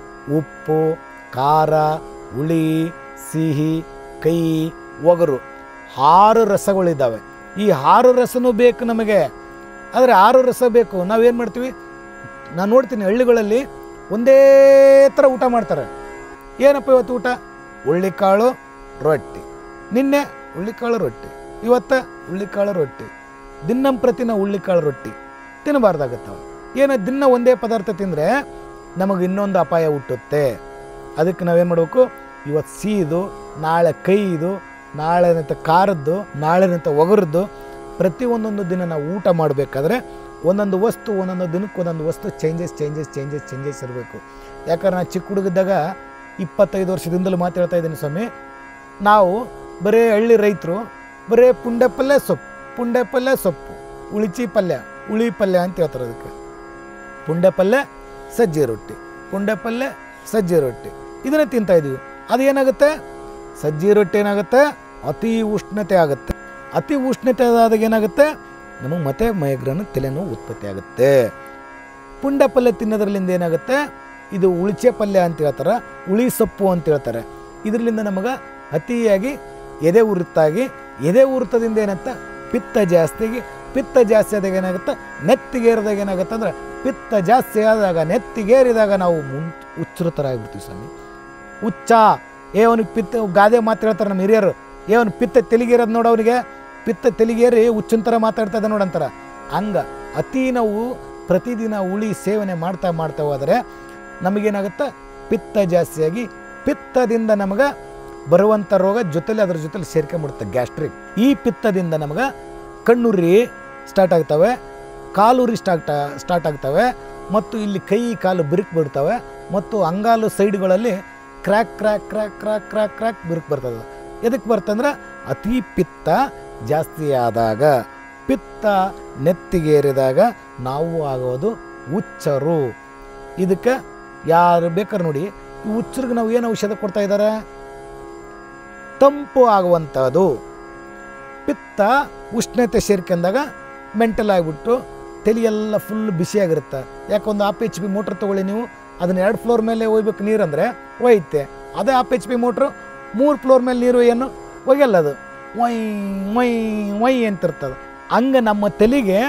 ಉಪ್ಪು ಖಾರ ಹುಳಿ ಸಿಹಿ ಕೈ ಒಗರು ಆರು ರಸಗಳಿದ್ದಾವೆ ಈ ಆರು ರಸನೂ ಬೇಕು ನಮಗೆ ಆದರೆ ಆರು ರಸ ಬೇಕು ನಾವೇನು ಮಾಡ್ತೀವಿ ನಾನು ನೋಡ್ತೀನಿ ಹಳ್ಳಿಗಳಲ್ಲಿ ಒಂದೇ ಥರ ಊಟ ಮಾಡ್ತಾರೆ ಏನಪ್ಪ ಇವತ್ತು ಊಟ ಹುಳ್ಳಿಕಾಳು ರೊಟ್ಟಿ ನಿನ್ನೆ ಹುಳ್ಳಿಕಾಳು ರೊಟ್ಟಿ ಇವತ್ತ ಹುಳ್ಳಿಕಾಳು ರೊಟ್ಟಿ ದಿನಂಪ್ರತಿ ನಾವು ಹುಳ್ಳಿಕಾಳು ರೊಟ್ಟಿ ತಿನ್ನಬಾರ್ದಾಗತ್ತವ ಏನೋ ದಿನ ಒಂದೇ ಪದಾರ್ಥ ತಿಂದರೆ ನಮಗೆ ಇನ್ನೊಂದು ಅಪಾಯ ಹುಟ್ಟುತ್ತೆ ಅದಕ್ಕೆ ನಾವೇನು ಮಾಡಬೇಕು ಇವತ್ತು ಸಿಹಿದು ನಾಳೆ ಕೈದು ನಾಳೆ ನಿಂತ ಖಾರದ್ದು ನಾಳೆ ನಿಂತ ಒಗರದ್ದು ಪ್ರತಿ ಒಂದೊಂದು ದಿನ ನಾವು ಊಟ ಮಾಡಬೇಕಾದ್ರೆ ಒಂದೊಂದು ವಸ್ತು ಒಂದೊಂದು ದಿನಕ್ಕೆ ಒಂದೊಂದು ವಸ್ತು ಚೇಂಜಸ್ ಚೇಂಜಸ್ ಚೇಂಜಸ್ ಚೇಂಜಸ್ ಇರಬೇಕು ಯಾಕಂದ್ರೆ ನಾನು ಚಿಕ್ಕ ಹುಡುಗಿದ್ದಾಗ ಇಪ್ಪತ್ತೈದು ವರ್ಷದಿಂದಲೂ ಮಾತಾಡ್ತಾ ಇದ್ದೀನಿ ಸ್ವಾಮಿ ನಾವು ಬರೀ ಹಳ್ಳಿ ರೈತರು ಬರೀ ಪುಂಡೆ ಪಲ್ಯ ಸೊಪ್ಪು ಪುಂಡೆ ಪಲ್ಯ ಸೊಪ್ಪು ಉಳಿಚಿ ಪಲ್ಯ ಉಳಿ ಪಲ್ಯ ಅಂತ ಹೇಳ್ತಾರೆ ಅದಕ್ಕೆ ಪುಂಡೆ ಪಲ್ಯ ಸಜ್ಜೆ ರೊಟ್ಟಿ ಪುಂಡೆ ಪಲ್ಯ ಸಜ್ಜೆ ರೊಟ್ಟಿ ಇದನ್ನೇ ತಿಂತಾ ಇದೀವಿ ಅದು ಏನಾಗುತ್ತೆ ಸಜ್ಜೆ ರೊಟ್ಟಿ ಏನಾಗುತ್ತೆ ಅತಿ ಉಷ್ಣತೆ ಆಗುತ್ತೆ ಅತಿ ಉಷ್ಣತೆ ಆದಾಗ ಏನಾಗುತ್ತೆ ನಮಗೆ ಮತ್ತೆ ಮೈಗ್ರೇನ್ ತಲೆನೋವು ಉತ್ಪತ್ತಿ ಆಗುತ್ತೆ ಪುಂಡ ಪಲ್ಯ ತಿನ್ನೋದ್ರಲ್ಲಿಂದ ಏನಾಗುತ್ತೆ ಇದು ಉಳಿಚೆ ಪಲ್ಯ ಅಂತ ಹೇಳ್ತಾರೆ ಉಳಿ ಸೊಪ್ಪು ಅಂತ ಹೇಳ್ತಾರೆ ಇದರಿಂದ ನಮಗೆ ಅತಿಯಾಗಿ ಎದೆ ಉರುತ್ತಾಗಿ ಎದೆ ಉರುತದಿಂದ ಏನಂತ ಪಿತ್ತ ಜಾಸ್ತಿಯಾಗಿ ಪಿತ್ತ ಜಾಸ್ತಿ ಆದಾಗ ಏನಾಗುತ್ತೆ ನೆತ್ತಿಗೆ ಏರಿದಾಗ ಏನಾಗುತ್ತೆ ಅಂದ್ರೆ ಪಿತ್ತ ಜಾಸ್ತಿ ಆದಾಗ ನೆತ್ತಿಗೇರಿದಾಗ ನಾವು ಮುನ್ ಹುಚ್ಚೃತರಾಗ್ಬಿಡ್ತೀವಿ ಸ್ವಾಮಿ ಹುಚ್ಚ ಏ ಅವನಿಗೆ ಪಿತ್ತ ಗಾದೆ ಮಾತು ಹೇಳ್ತಾರೆ ನಮ್ಮ ಹಿರಿಯರು ಏ ಅವನು ಪಿತ್ತ ತೆಲಿಗೇರೋದು ನೋಡು ಅವನಿಗೆ ಪಿತ್ತ ತೆಲಿಗೇರಿ ಹುಚ್ಚಿನ ಥರ ಮಾತಾಡ್ತಾ ಇದ್ದ ನೋಡಂತಾರ ಹಂಗ ಅತಿ ನಾವು ಪ್ರತಿದಿನ ಉಳಿ ಸೇವನೆ ಮಾಡ್ತಾ ಮಾಡ್ತಾ ಹೋದರೆ ನಮಗೇನಾಗುತ್ತೆ ಪಿತ್ತ ಜಾಸ್ತಿಯಾಗಿ ಪಿತ್ತದಿಂದ ನಮಗೆ ಬರುವಂಥ ರೋಗ ಜೊತೆಲಿ ಅದ್ರ ಜೊತೆಲಿ ಸೇರ್ಕೊಂಡ್ಬಿಡುತ್ತೆ ಗ್ಯಾಸ್ಟ್ರಿಕ್ ಈ ಪಿತ್ತದಿಂದ ನಮಗೆ ಕಣ್ಣುರಿ ಸ್ಟಾರ್ಟ್ ಆಗ್ತವೆ ಕಾಲುರಿ ಸ್ಟಾರ್ಟ್ ಸ್ಟಾರ್ಟ್ ಆಗ್ತವೆ ಮತ್ತು ಇಲ್ಲಿ ಕೈ ಕಾಲು ಬಿರುಕು ಬಿಡ್ತವೆ ಮತ್ತು ಅಂಗಾಲು ಸೈಡ್ಗಳಲ್ಲಿ crack crack crack crack crack crack ಬಿರುಕು ಬರ್ತದೆ ಎದಕ್ಕೆ ಬರ್ತಂದ್ರೆ ಅತಿ ಪಿತ್ತ ಜಾಸ್ತಿ ಆದಾಗ ಪಿತ್ತ ನೆತ್ತಿಗೇರಿದಾಗ ನಾವು ಆಗೋದು ಹುಚ್ಚರು ಇದಕ್ಕೆ ಯಾರು ಬೇಕಾದ್ರೆ ನೋಡಿ ಈ ಹುಚ್ಚರಿಗೆ ನಾವು ಏನು ಔಷಧ ಕೊಡ್ತಾ ಇದ್ದಾರೆ ತಂಪು ಆಗುವಂಥದ್ದು ಪಿತ್ತ ಉಷ್ಣತೆ ಸೇರ್ಕೊಂಡಾಗ ಮೆಂಟಲ್ ಆಗಿಬಿಟ್ಟು ತಲೆಯೆಲ್ಲ ಫುಲ್ ಬಿಸಿಯಾಗಿರುತ್ತೆ ಯಾಕೊಂದು ಆಪ್ ಎಚ್ ಪಿ ಮೋಟ್ರ್ ತೊಗೊಳ್ಳಿ ನೀವು ಅದನ್ನ ಎರಡು ಫ್ಲೋರ್ ಮೇಲೆ ಒಯ್ಬೇಕು ನೀರು ಅಂದರೆ ಒಯ್ಯುತ್ತೆ ಅದೇ ಆಪ್ ಎಚ್ ಪಿ ಮೋಟ್ರು ಮೂರು ಫ್ಲೋರ್ ಮೇಲೆ ನೀರು ಏನು ಒಯ್ಯಲ್ಲ ಅದು ಒಯ್ ಒಯ್ ಒಯ್ ಅಂತಿರ್ತದೆ ಹಂಗೆ ನಮ್ಮ ತಲೆಗೆ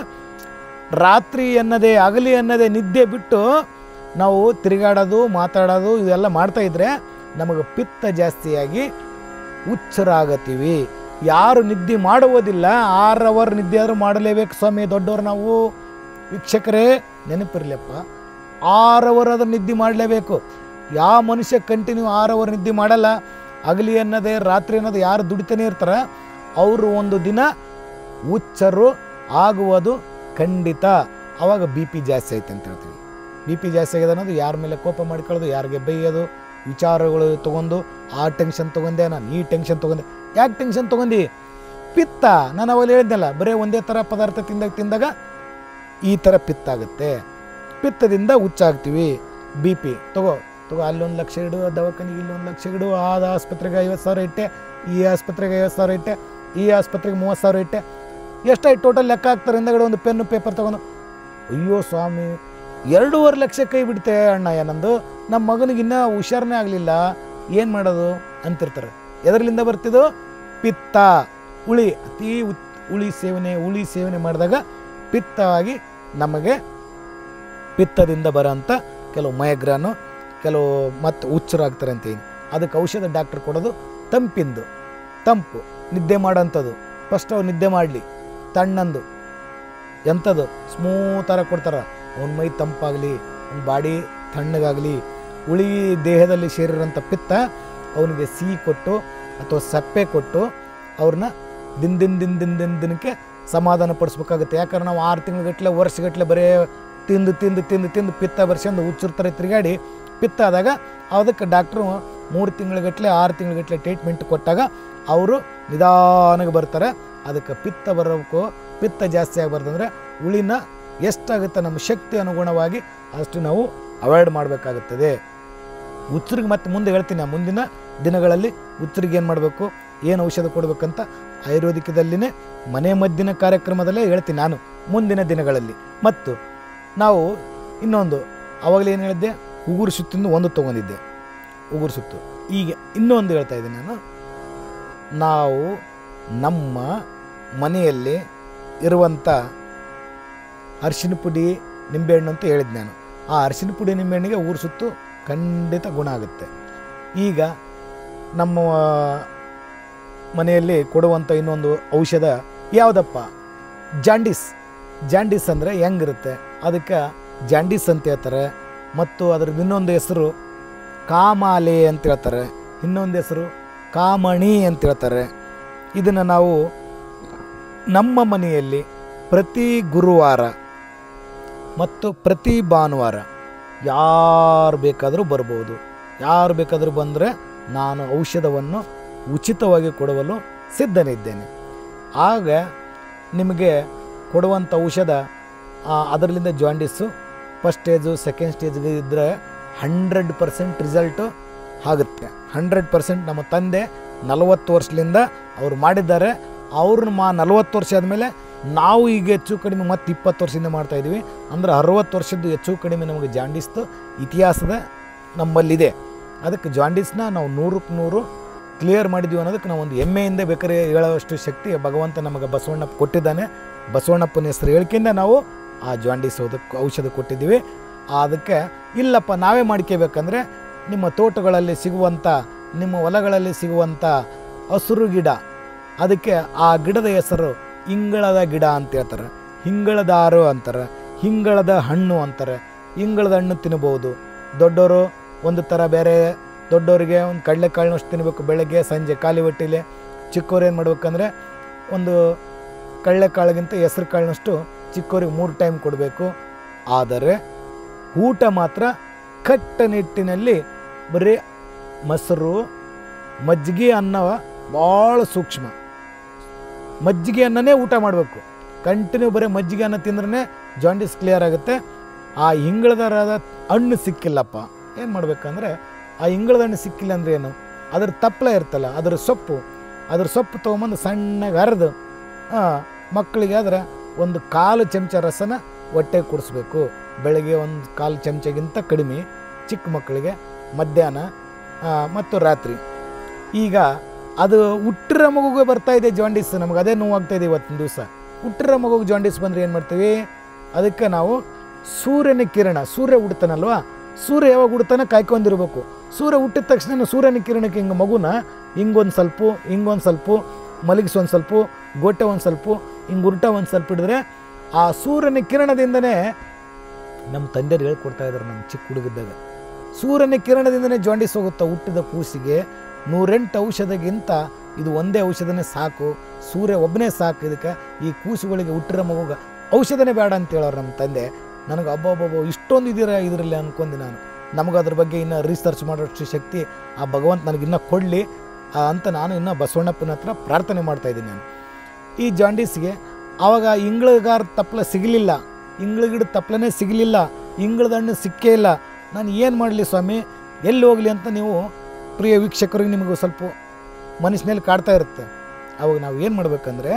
ರಾತ್ರಿ ಅನ್ನದೇ ಹಗಲಿ ಅನ್ನದೇ ನಿದ್ದೆ ಬಿಟ್ಟು ನಾವು ತಿರುಗಾಡೋದು ಮಾತಾಡೋದು ಇವೆಲ್ಲ ಮಾಡ್ತಾ ಇದ್ರೆ ನಮಗೆ ಪಿತ್ತ ಜಾಸ್ತಿಯಾಗಿ ಹುಚ್ಚರಾಗತ್ತೀವಿ ಯಾರು ನಿದ್ದೆ ಮಾಡುವುದಿಲ್ಲ ಆರು ಅವರ್ ನಿದ್ದೆ ಆದರೂ ಮಾಡಲೇಬೇಕು ಸ್ವಾಮಿ ದೊಡ್ಡವರು ನಾವು ವೀಕ್ಷಕರೇ ನೆನಪಿರ್ಲಪ್ಪ ಆರು ಅವರ್ ಆದ್ರೂ ನಿದ್ದೆ ಮಾಡಲೇಬೇಕು ಯಾವ ಮನುಷ್ಯ ಕಂಟಿನ್ಯೂ ಆರು ಅವರ್ ನಿದ್ದೆ ಮಾಡಲ್ಲ ಹಗಲಿ ಅನ್ನೋದೇ ರಾತ್ರಿ ಅನ್ನೋದು ಯಾರು ದುಡಿತಾನೆ ಇರ್ತಾರ ಅವರು ಒಂದು ದಿನ ಹುಚ್ಚರು ಆಗುವುದು ಖಂಡಿತ ಅವಾಗ ಬಿ ಪಿ ಜಾಸ್ತಿ ಐತೆ ಅಂತ ಹೇಳ್ತೀವಿ ಬಿ ಪಿ ಜಾಸ್ತಿ ಆಗಿದೆ ಅನ್ನೋದು ಯಾರ ಮೇಲೆ ಕೋಪ ಮಾಡ್ಕೊಳ್ಳೋದು ಯಾರಿಗೆ ಬೈಯೋದು ವಿಚಾರಗಳು ತೊಗೊಂಡು ಆ ಟೆನ್ಷನ್ ತೊಗೊಂಡೆ ನಾನು ಈ ಟೆನ್ಷನ್ ತೊಗೊಂಡೆ ಯಾಕೆ ಟೆನ್ಷನ್ ತೊಗೊಂಡು ಪಿತ್ತ ನಾನು ಅವಾಗ ಹೇಳಿದ್ನಲ್ಲ ಬರೀ ಒಂದೇ ಥರ ಪದಾರ್ಥ ತಿಂದಾಗ ತಿಂದಾಗ ಈ ಥರ ಪಿತ್ತ ಆಗುತ್ತೆ ಪಿತ್ತದಿಂದ ಹುಚ್ಚಾಗ್ತೀವಿ ಬಿ ಪಿ ತಗೋ ತಗೋ ಅಲ್ಲೊಂದು ಲಕ್ಷ ಇಡು ದವಾಖಾನಿಗೆ ಇಲ್ಲೊಂದು ಲಕ್ಷ ಇಡು ಆ ಆಸ್ಪತ್ರೆಗೆ ಐವತ್ತು ಸಾವಿರ ಇಟ್ಟೆ ಈ ಆಸ್ಪತ್ರೆಗೆ ಐವತ್ತು ಸಾವಿರ ಇಟ್ಟೆ ಈ ಆಸ್ಪತ್ರೆಗೆ ಮೂವತ್ತು ಸಾವಿರ ಇಟ್ಟೆ ಎಷ್ಟಾಯ್ತು ಟೋಟಲ್ ಲೆಕ್ಕ ಹಾಕ್ತಾರೆ ಹಿಂದಗಡೆ ಒಂದು ಪೆನ್ನು ಪೇಪರ್ ತೊಗೊಂಡು ಅಯ್ಯೋ ಸ್ವಾಮಿ ಎರಡೂವರೆ ಲಕ್ಷ ಕೈ ಬಿಡ್ತೆ ಅಣ್ಣ ಏನಂದು ನಮ್ಮ ಮಗನಿಗೆ ಇನ್ನೂ ಹುಷಾರನೇ ಆಗಲಿಲ್ಲ ಏನು ಮಾಡೋದು ಅಂತಿರ್ತಾರೆ ಎದರ್ಲಿಂದ ಬರ್ತಿದ್ದು ಪಿತ್ತ ಉಳಿ ಅತಿ ಉತ್ ಉಳಿ ಸೇವನೆ ಉಳಿ ಸೇವನೆ ಮಾಡಿದಾಗ ಪಿತ್ತವಾಗಿ ನಮಗೆ ಪಿತ್ತದಿಂದ ಬರೋಂಥ ಕೆಲವು ಮಯಗ್ರಾನು ಕೆಲವು ಮತ್ತು ಹುಚ್ಚರಾಗ್ತಾರೆ ಅಂತೀನಿ ಅದಕ್ಕೆ ಔಷಧ ಡಾಕ್ಟ್ರ್ ಕೊಡೋದು ತಂಪಿಂದು ತಂಪು ನಿದ್ದೆ ಮಾಡೋಂಥದ್ದು ಫಸ್ಟ್ ಅವ್ರು ನಿದ್ದೆ ಮಾಡಲಿ ತಣ್ಣಂದು ಎಂಥದ್ದು ಸ್ಮೂತಾಗಿ ಕೊಡ್ತಾರೆ ಅವನ ಮೈ ತಂಪಾಗಲಿ ಅವ್ನ ಬಾಡಿ ತಣ್ಣಗಾಗಲಿ ಉಳಿ ದೇಹದಲ್ಲಿ ಸೇರಿರೋಂಥ ಪಿತ್ತ ಅವನಿಗೆ ಸಿಹಿ ಕೊಟ್ಟು ಅಥವಾ ಸಪ್ಪೆ ಕೊಟ್ಟು ಅವ್ರನ್ನ ದಿನ ದಿನ ದಿನ ದಿನ ದಿನ ದಿನಕ್ಕೆ ಸಮಾಧಾನ ಪಡಿಸ್ಬೇಕಾಗುತ್ತೆ ಯಾಕಂದ್ರೆ ನಾವು ಆರು ತಿಂಗಳಗಟ್ಟಲೆ ವರ್ಷಗಟ್ಟಲೆ ಬರೇ ತಿಂದು ತಿಂದು ತಿಂದು ತಿಂದು ಪಿತ್ತ ಬರ್ಸ್ಕೊಂಡು ಹುಚ್ಚಿರ್ತಾರೆ ತಿರುಗಾಡಿ ಪಿತ್ತ ಆದಾಗ ಅದಕ್ಕೆ ಡಾಕ್ಟ್ರು ಮೂರು ತಿಂಗಳಗಟ್ಟಲೆ ಆರು ತಿಂಗಳಗಟ್ಟಲೆ ಟ್ರೀಟ್ಮೆಂಟ್ ಕೊಟ್ಟಾಗ ಅವರು ನಿಧಾನಕ್ಕೆ ಬರ್ತಾರೆ ಅದಕ್ಕೆ ಪಿತ್ತ ಬರೋಕ್ಕೂ ಪಿತ್ತ ಜಾಸ್ತಿ ಆಗಬಾರ್ದಂದ್ರೆ ಉಳಿನ ಎಷ್ಟಾಗುತ್ತೆ ನಮ್ಮ ಶಕ್ತಿ ಅನುಗುಣವಾಗಿ ಅಷ್ಟು ನಾವು ಅವಾಯ್ಡ್ ಮಾಡಬೇಕಾಗುತ್ತದೆ ಹುಚ್ಚರಿಗೆ ಮತ್ತೆ ಮುಂದೆ ಹೇಳ್ತೀನಿ ಆ ಮುಂದಿನ ದಿನಗಳಲ್ಲಿ ಹುಚ್ಚರಿಗೆ ಏನು ಮಾಡಬೇಕು ಏನು ಔಷಧ ಕೊಡಬೇಕಂತ ಆಯುರ್ವೇದಿಕದಲ್ಲಿನೇ ಮನೆ ಮದ್ದಿನ ಕಾರ್ಯಕ್ರಮದಲ್ಲೇ ಹೇಳ್ತೀನಿ ನಾನು ಮುಂದಿನ ದಿನಗಳಲ್ಲಿ ಮತ್ತು ನಾವು ಇನ್ನೊಂದು ಅವಾಗಲೇ ಏನು ಹೇಳಿದ್ದೆ ಉಗುರು ಸುತ್ತಿಂದ ಒಂದು ತೊಗೊಂಡಿದ್ದೆ ಉಗುರು ಸುತ್ತು ಈಗ ಇನ್ನೊಂದು ಹೇಳ್ತಾ ಇದ್ದೀನಿ ನಾನು ನಾವು ನಮ್ಮ ಮನೆಯಲ್ಲಿ ಇರುವಂಥ ಅರಿಶಿನ ಪುಡಿ ನಿಂಬೆಹಣ್ಣು ಅಂತ ಹೇಳಿದ್ದು ನಾನು ಆ ಅರಿಶಿನ ಪುಡಿ ನಿಂಬೆಹಣ್ಣಿಗೆ ಊರು ಸುತ್ತು ಖಂಡಿತ ಗುಣ ಆಗುತ್ತೆ ಈಗ ನಮ್ಮ ಮನೆಯಲ್ಲಿ ಕೊಡುವಂಥ ಇನ್ನೊಂದು ಔಷಧ ಯಾವುದಪ್ಪ ಜಾಂಡೀಸ್ ಜಾಂಡೀಸ್ ಅಂದರೆ ಹೆಂಗಿರುತ್ತೆ ಅದಕ್ಕೆ ಜಾಂಡೀಸ್ ಅಂತ ಹೇಳ್ತಾರೆ ಮತ್ತು ಅದ್ರ ಇನ್ನೊಂದು ಹೆಸರು ಕಾಮಾಲೆ ಅಂತ ಹೇಳ್ತಾರೆ ಇನ್ನೊಂದು ಹೆಸರು ಕಾಮಣಿ ಅಂತ ಹೇಳ್ತಾರೆ ಇದನ್ನು ನಾವು ನಮ್ಮ ಮನೆಯಲ್ಲಿ ಪ್ರತಿ ಗುರುವಾರ ಮತ್ತು ಪ್ರತಿ ಭಾನುವಾರ ಯಾರು ಬೇಕಾದರೂ ಬರ್ಬೋದು ಯಾರು ಬೇಕಾದರೂ ಬಂದರೆ ನಾನು ಔಷಧವನ್ನು ಉಚಿತವಾಗಿ ಕೊಡಲು ಸಿದ್ಧನಿದ್ದೇನೆ ಆಗ ನಿಮಗೆ ಕೊಡುವಂಥ ಔಷಧ ಆ, ಅದರಲ್ಲಿಂದ ಜಾಂಡೀಸು ಫಸ್ಟ್ ಸ್ಟೇಜು ಸೆಕೆಂಡ್ ಸ್ಟೇಜ್ಗೆ ಇದ್ದರೆ ಹಂಡ್ರೆಡ್ ಪರ್ಸೆಂಟ್ ರಿಸಲ್ಟು ಆಗುತ್ತೆ ಹಂಡ್ರೆಡ್ ಪರ್ಸೆಂಟ್ ನಮ್ಮ ತಂದೆ ನಲವತ್ತು ವರ್ಷದಿಂದ ಅವ್ರು ಮಾಡಿದ್ದಾರೆ ಅವ್ರನ್ನ ಮಾ ನಲವತ್ತು ವರ್ಷ ಆದಮೇಲೆ ನಾವು ಈಗ ಹೆಚ್ಚು ಕಡಿಮೆ ಮತ್ತೆ ಇಪ್ಪತ್ತು ವರ್ಷದಿಂದ ಮಾಡ್ತಾಯಿದ್ದೀವಿ ಅಂದರೆ ಅರವತ್ತು ವರ್ಷದ್ದು ಹೆಚ್ಚು ಕಡಿಮೆ ನಮಗೆ ಜಾಂಡೀಸ್ದು ಇತಿಹಾಸದ ನಮ್ಮಲ್ಲಿದೆ ಅದಕ್ಕೆ ಜಾಂಡೀಸ್ನ ನಾವು ನೂರಕ್ಕೆ ನೂರು ಕ್ಲಿಯರ್ ಮಾಡಿದ್ವಿ ಅನ್ನೋದಕ್ಕೆ ನಾವು ಒಂದು ಹೆಮ್ಮೆಯಿಂದ ಬೇಕಾದ್ರೆ ಹೇಳೋಷ್ಟು ಶಕ್ತಿ ಭಗವಂತ ನಮಗೆ ಬಸವಣ್ಣಪ್ಪ ಕೊಟ್ಟಿದ್ದಾನೆ ಬಸವಣ್ಣಪ್ಪನ ಹೆಸರು ಹೇಳ್ಕಿಂದ ನಾವು ಆ ಜಾಂಡೀಸ್ ಓದಕ್ಕೆ ಔಷಧ ಕೊಟ್ಟಿದ್ದೀವಿ ಅದಕ್ಕೆ ಇಲ್ಲಪ್ಪ ನಾವೇ ಮಾಡ್ಕೋಬೇಕಂದ್ರೆ ನಿಮ್ಮ ತೋಟಗಳಲ್ಲಿ ಸಿಗುವಂಥ ನಿಮ್ಮ ಹೊಲಗಳಲ್ಲಿ ಸಿಗುವಂಥ ಹಸಿರು ಗಿಡ ಅದಕ್ಕೆ ಆ ಗಿಡದ ಹೆಸರು ಇಂಗಳದ ಗಿಡ ಅಂತ ಹೇಳ್ತಾರೆ ಹಿಂಗಳದಾರು ಅಂತಾರೆ ಹಿಂಗಳದ ಹಣ್ಣು ಅಂತಾರೆ ಇಂಗಳದ ಹಣ್ಣು ತಿನ್ಬೋದು ದೊಡ್ಡವರು ಒಂದು ಥರ ಬೇರೆ ದೊಡ್ಡವರಿಗೆ ಒಂದು ಕಡಲೆಕಾಳನ್ನಷ್ಟು ತಿನ್ನಬೇಕು ಬೆಳಗ್ಗೆ ಸಂಜೆ ಖಾಲಿ ಹೊಟ್ಟೆಲಿ ಚಿಕ್ಕವ್ರು ಏನು ಮಾಡ್ಬೇಕಂದ್ರೆ ಒಂದು ಕಡಲೆಕಾಳಿಗಿಂತ ಹೆಸ್ರು ಕಾಳಿನಷ್ಟು ಚಿಕ್ಕವ್ರಿಗೆ ಮೂರು ಟೈಮ್ ಕೊಡಬೇಕು ಆದರೆ ಊಟ ಮಾತ್ರ ಕಟ್ಟನಿಟ್ಟಿನಲ್ಲಿ ಬರೀ ಮೊಸರು ಮಜ್ಜಿಗೆ ಅನ್ನ ಭಾಳ ಸೂಕ್ಷ್ಮ ಮಜ್ಜಿಗೆ ಅನ್ನನೇ ಊಟ ಮಾಡಬೇಕು ಕಂಟಿನ್ಯೂ ಬರೀ ಮಜ್ಜಿಗೆ ಅನ್ನ ತಿಂದ್ರೆ ಜಾಂಡೀಸ್ ಕ್ಲಿಯರ್ ಆಗುತ್ತೆ ಆ ಇಂಗಳದರಾದ ಹಣ್ಣು ಸಿಕ್ಕಿಲ್ಲಪ್ಪ ಏನು ಮಾಡ್ಬೇಕಂದ್ರೆ ಆ ಇಂಗಳದ ಹಣ್ಣು ಸಿಕ್ಕಿಲ್ಲ ಅಂದ್ರೆ ಏನು ಅದ್ರ ತಪ್ಪಲ ಇರ್ತಲ್ಲ ಅದ್ರ ಸೊಪ್ಪು ಅದ್ರ ಸೊಪ್ಪು ತೊಗೊಂಬಂದು ಸಣ್ಣಗೆ ಹರಿದು ಮಕ್ಕಳಿಗೆ ಆದ್ರೆ ಒಂದು ಕಾಲು ಚಮಚ ರಸನ ಹೊಟ್ಟೆಗೆ ಕುಡಿಸ್ಬೇಕು ಬೆಳಗ್ಗೆ ಒಂದು ಕಾಲು ಚಮಚಗಿಂತ ಕಡಿಮೆ ಚಿಕ್ಕ ಮಕ್ಕಳಿಗೆ ಮಧ್ಯಾಹ್ನ ಆ, ಮತ್ತು ರಾತ್ರಿ ಈಗ ಅದು ಹುಟ್ಟಿರೋ ಮಗುಗೆ ಬರ್ತಾ ಇದೆ ಜಾಂಡೀಸ್ ನಮಗೆ ಅದೇ ನೋವಾಗ್ತಾ ಇದೆ ಇವತ್ತಿನ ದಿವಸ ಹುಟ್ಟಿರೋ ಮಗುಗೆ ಜಾಂಡೀಸ್ ಬಂದರೆ ಏನು ಮಾಡ್ತೀವಿ ಅದಕ್ಕೆ ನಾವು ಸೂರ್ಯನ ಕಿರಣ ಸೂರ್ಯ ಹುಡ್ತಾನಲ್ವಾ ಸೂರ್ಯ ಯಾವಾಗ ಹುಡ್ತಾನೆ ಕಾಯ್ಕೊಂಡಿರ್ಬೇಕು ಸೂರ್ಯ ಹುಟ್ಟಿದ ತಕ್ಷಣ ಸೂರ್ಯನ ಕಿರಣಕ್ಕೆ ಹಿಂಗೆ ಮಗುನ ಹಿಂಗೊಂದು ಸ್ವಲ್ಪ ಹಿಂಗೊಂದು ಸ್ವಲ್ಪ ಮಲಗಿಸಿ ಒಂದು ಸ್ವಲ್ಪ ಗೋಟೆ ಒಂದು ಸ್ವಲ್ಪ ಹಿಂಗೆ ಉರುಟ ಒಂದು ಸ್ವಲ್ಪ ಹಿಡಿದ್ರೆ ಆ ಸೂರ್ಯನ ಕಿರಣದಿಂದನೇ ನಮ್ಮ ತಂದೆಯರು ಹೇಳ್ಕೊಡ್ತಾ ಇದ್ದಾರೆ ನಮ್ಮ ಚಿಕ್ಕ ಹುಡುಗಿದ್ದಾಗ ಸೂರ್ಯನ ಕಿರಣದಿಂದನೇ ಜಾಂಡೀಸ್ ಹೋಗುತ್ತಾ ಹುಟ್ಟಿದ ಕೂಸಿಗೆ ನೂರೆಂಟು ಔಷಧಗಿಂತ ಇದು ಒಂದೇ ಔಷಧನೇ ಸಾಕು ಸೂರ್ಯ ಒಬ್ಬನೇ ಸಾಕು ಇದಕ್ಕೆ ಈ ಕೂಸುಗಳಿಗೆ ಹುಟ್ಟಿರೋ ಮಗುಗೆ ಔಷಧನೇ ಬೇಡ ಅಂತ ಹೇಳೋರು ನಮ್ಮ ತಂದೆ ನನಗೆ ಅಬ್ಬಬ್ಬಬ್ಬ ಇಷ್ಟೊಂದು ಇದೀರ ಇದರಲ್ಲಿ ಅನ್ಕೊಂಡೆ ನಾನು ನಮಗೆ ಅದ್ರ ಬಗ್ಗೆ ಇನ್ನೂ ರಿಸರ್ಚ್ ಮಾಡೋಷ್ಟು ಶಕ್ತಿ ಆ ಭಗವಂತ ನನಗೆ ಇನ್ನೂ ಕೊಡಲಿ ಅಂತ ನಾನು ಇನ್ನೂ ಬಸವಣ್ಣಪ್ಪನ ಹತ್ರ ಪ್ರಾರ್ಥನೆ ಮಾಡ್ತಾ ಇದ್ದೀನಿ ನಾನು ಈ ಜಾಂಡೀಸ್ಗೆ ಆವಾಗ ಇಂಗ್ಳಗಾರ ತಪ್ಪಲ ಸಿಗಲಿಲ್ಲ ಇಂಗ್ಳಗಿಡ ತಪ್ಪಲನೇ ಸಿಗಲಿಲ್ಲ ಇಂಗ್ಳದ ಹಣ್ಣು ಸಿಕ್ಕೇ ಇಲ್ಲ ನಾನು ಏನು ಮಾಡಲಿ ಸ್ವಾಮಿ ಎಲ್ಲಿ ಹೋಗಲಿ ಅಂತ ನೀವು ಪ್ರಿಯ ವೀಕ್ಷಕರಿಗೆ ನಿಮಗೆ ಸ್ವಲ್ಪ ಮನಸ್ಸಿನಲ್ಲಿ ಕಾಡ್ತಾ ಇರುತ್ತೆ ಅವಾಗ ನಾವು ಏನು ಮಾಡ್ಬೇಕಂದ್ರೆ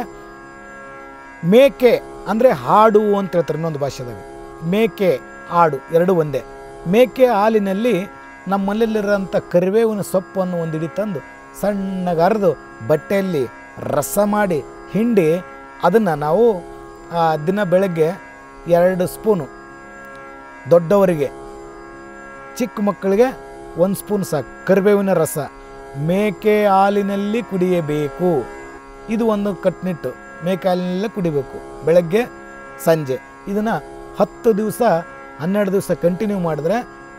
ಮೇಕೆ ಅಂದರೆ ಹಾಡು ಅಂತ ಹೇಳ್ತಾರೆ ಇನ್ನೊಂದು ಭಾಷೆದಾಗ ಮೇಕೆ ಆಡು ಎರಡು ಒಂದೇ ಮೇಕೆ ಹಾಲಿನಲ್ಲಿ ನಮ್ಮಲ್ಲಿರೋಂಥ ಕರಿಬೇವಿನ ಸೊಪ್ಪನ್ನು ಒಂದು ಹಿಡಿ ತಂದು ಸಣ್ಣಗೆ ಅರೆದು ಬಟ್ಟೆಯಲ್ಲಿ ರಸ ಮಾಡಿ ಹಿಂಡಿ ಅದನ್ನು ನಾವು ಆ, ದಿನ ಬೆಳಗ್ಗೆ ಎರಡು ಸ್ಪೂನು ದೊಡ್ಡವರಿಗೆ ಚಿಕ್ಕ ಮಕ್ಕಳಿಗೆ ಒಂದು ಸ್ಪೂನ್ ಸಾಕು ಕರಿಬೇವಿನ ರಸ ಮೇಕೆ ಹಾಲಿನಲ್ಲಿ ಕುಡಿಯಬೇಕು ಇದು ಒಂದು ಕಟ್ನಿಟ್ಟು ಮೇಕೆ ಹಾಲಿನಲ್ಲೇ ಕುಡಿಬೇಕು ಬೆಳಗ್ಗೆ ಸಂಜೆ ಇದನ್ನು ಹತ್ತು ದಿವಸ ಹನ್ನೆರಡು ದಿವಸ ಕಂಟಿನ್ಯೂ ಮಾಡಿದ್ರೆ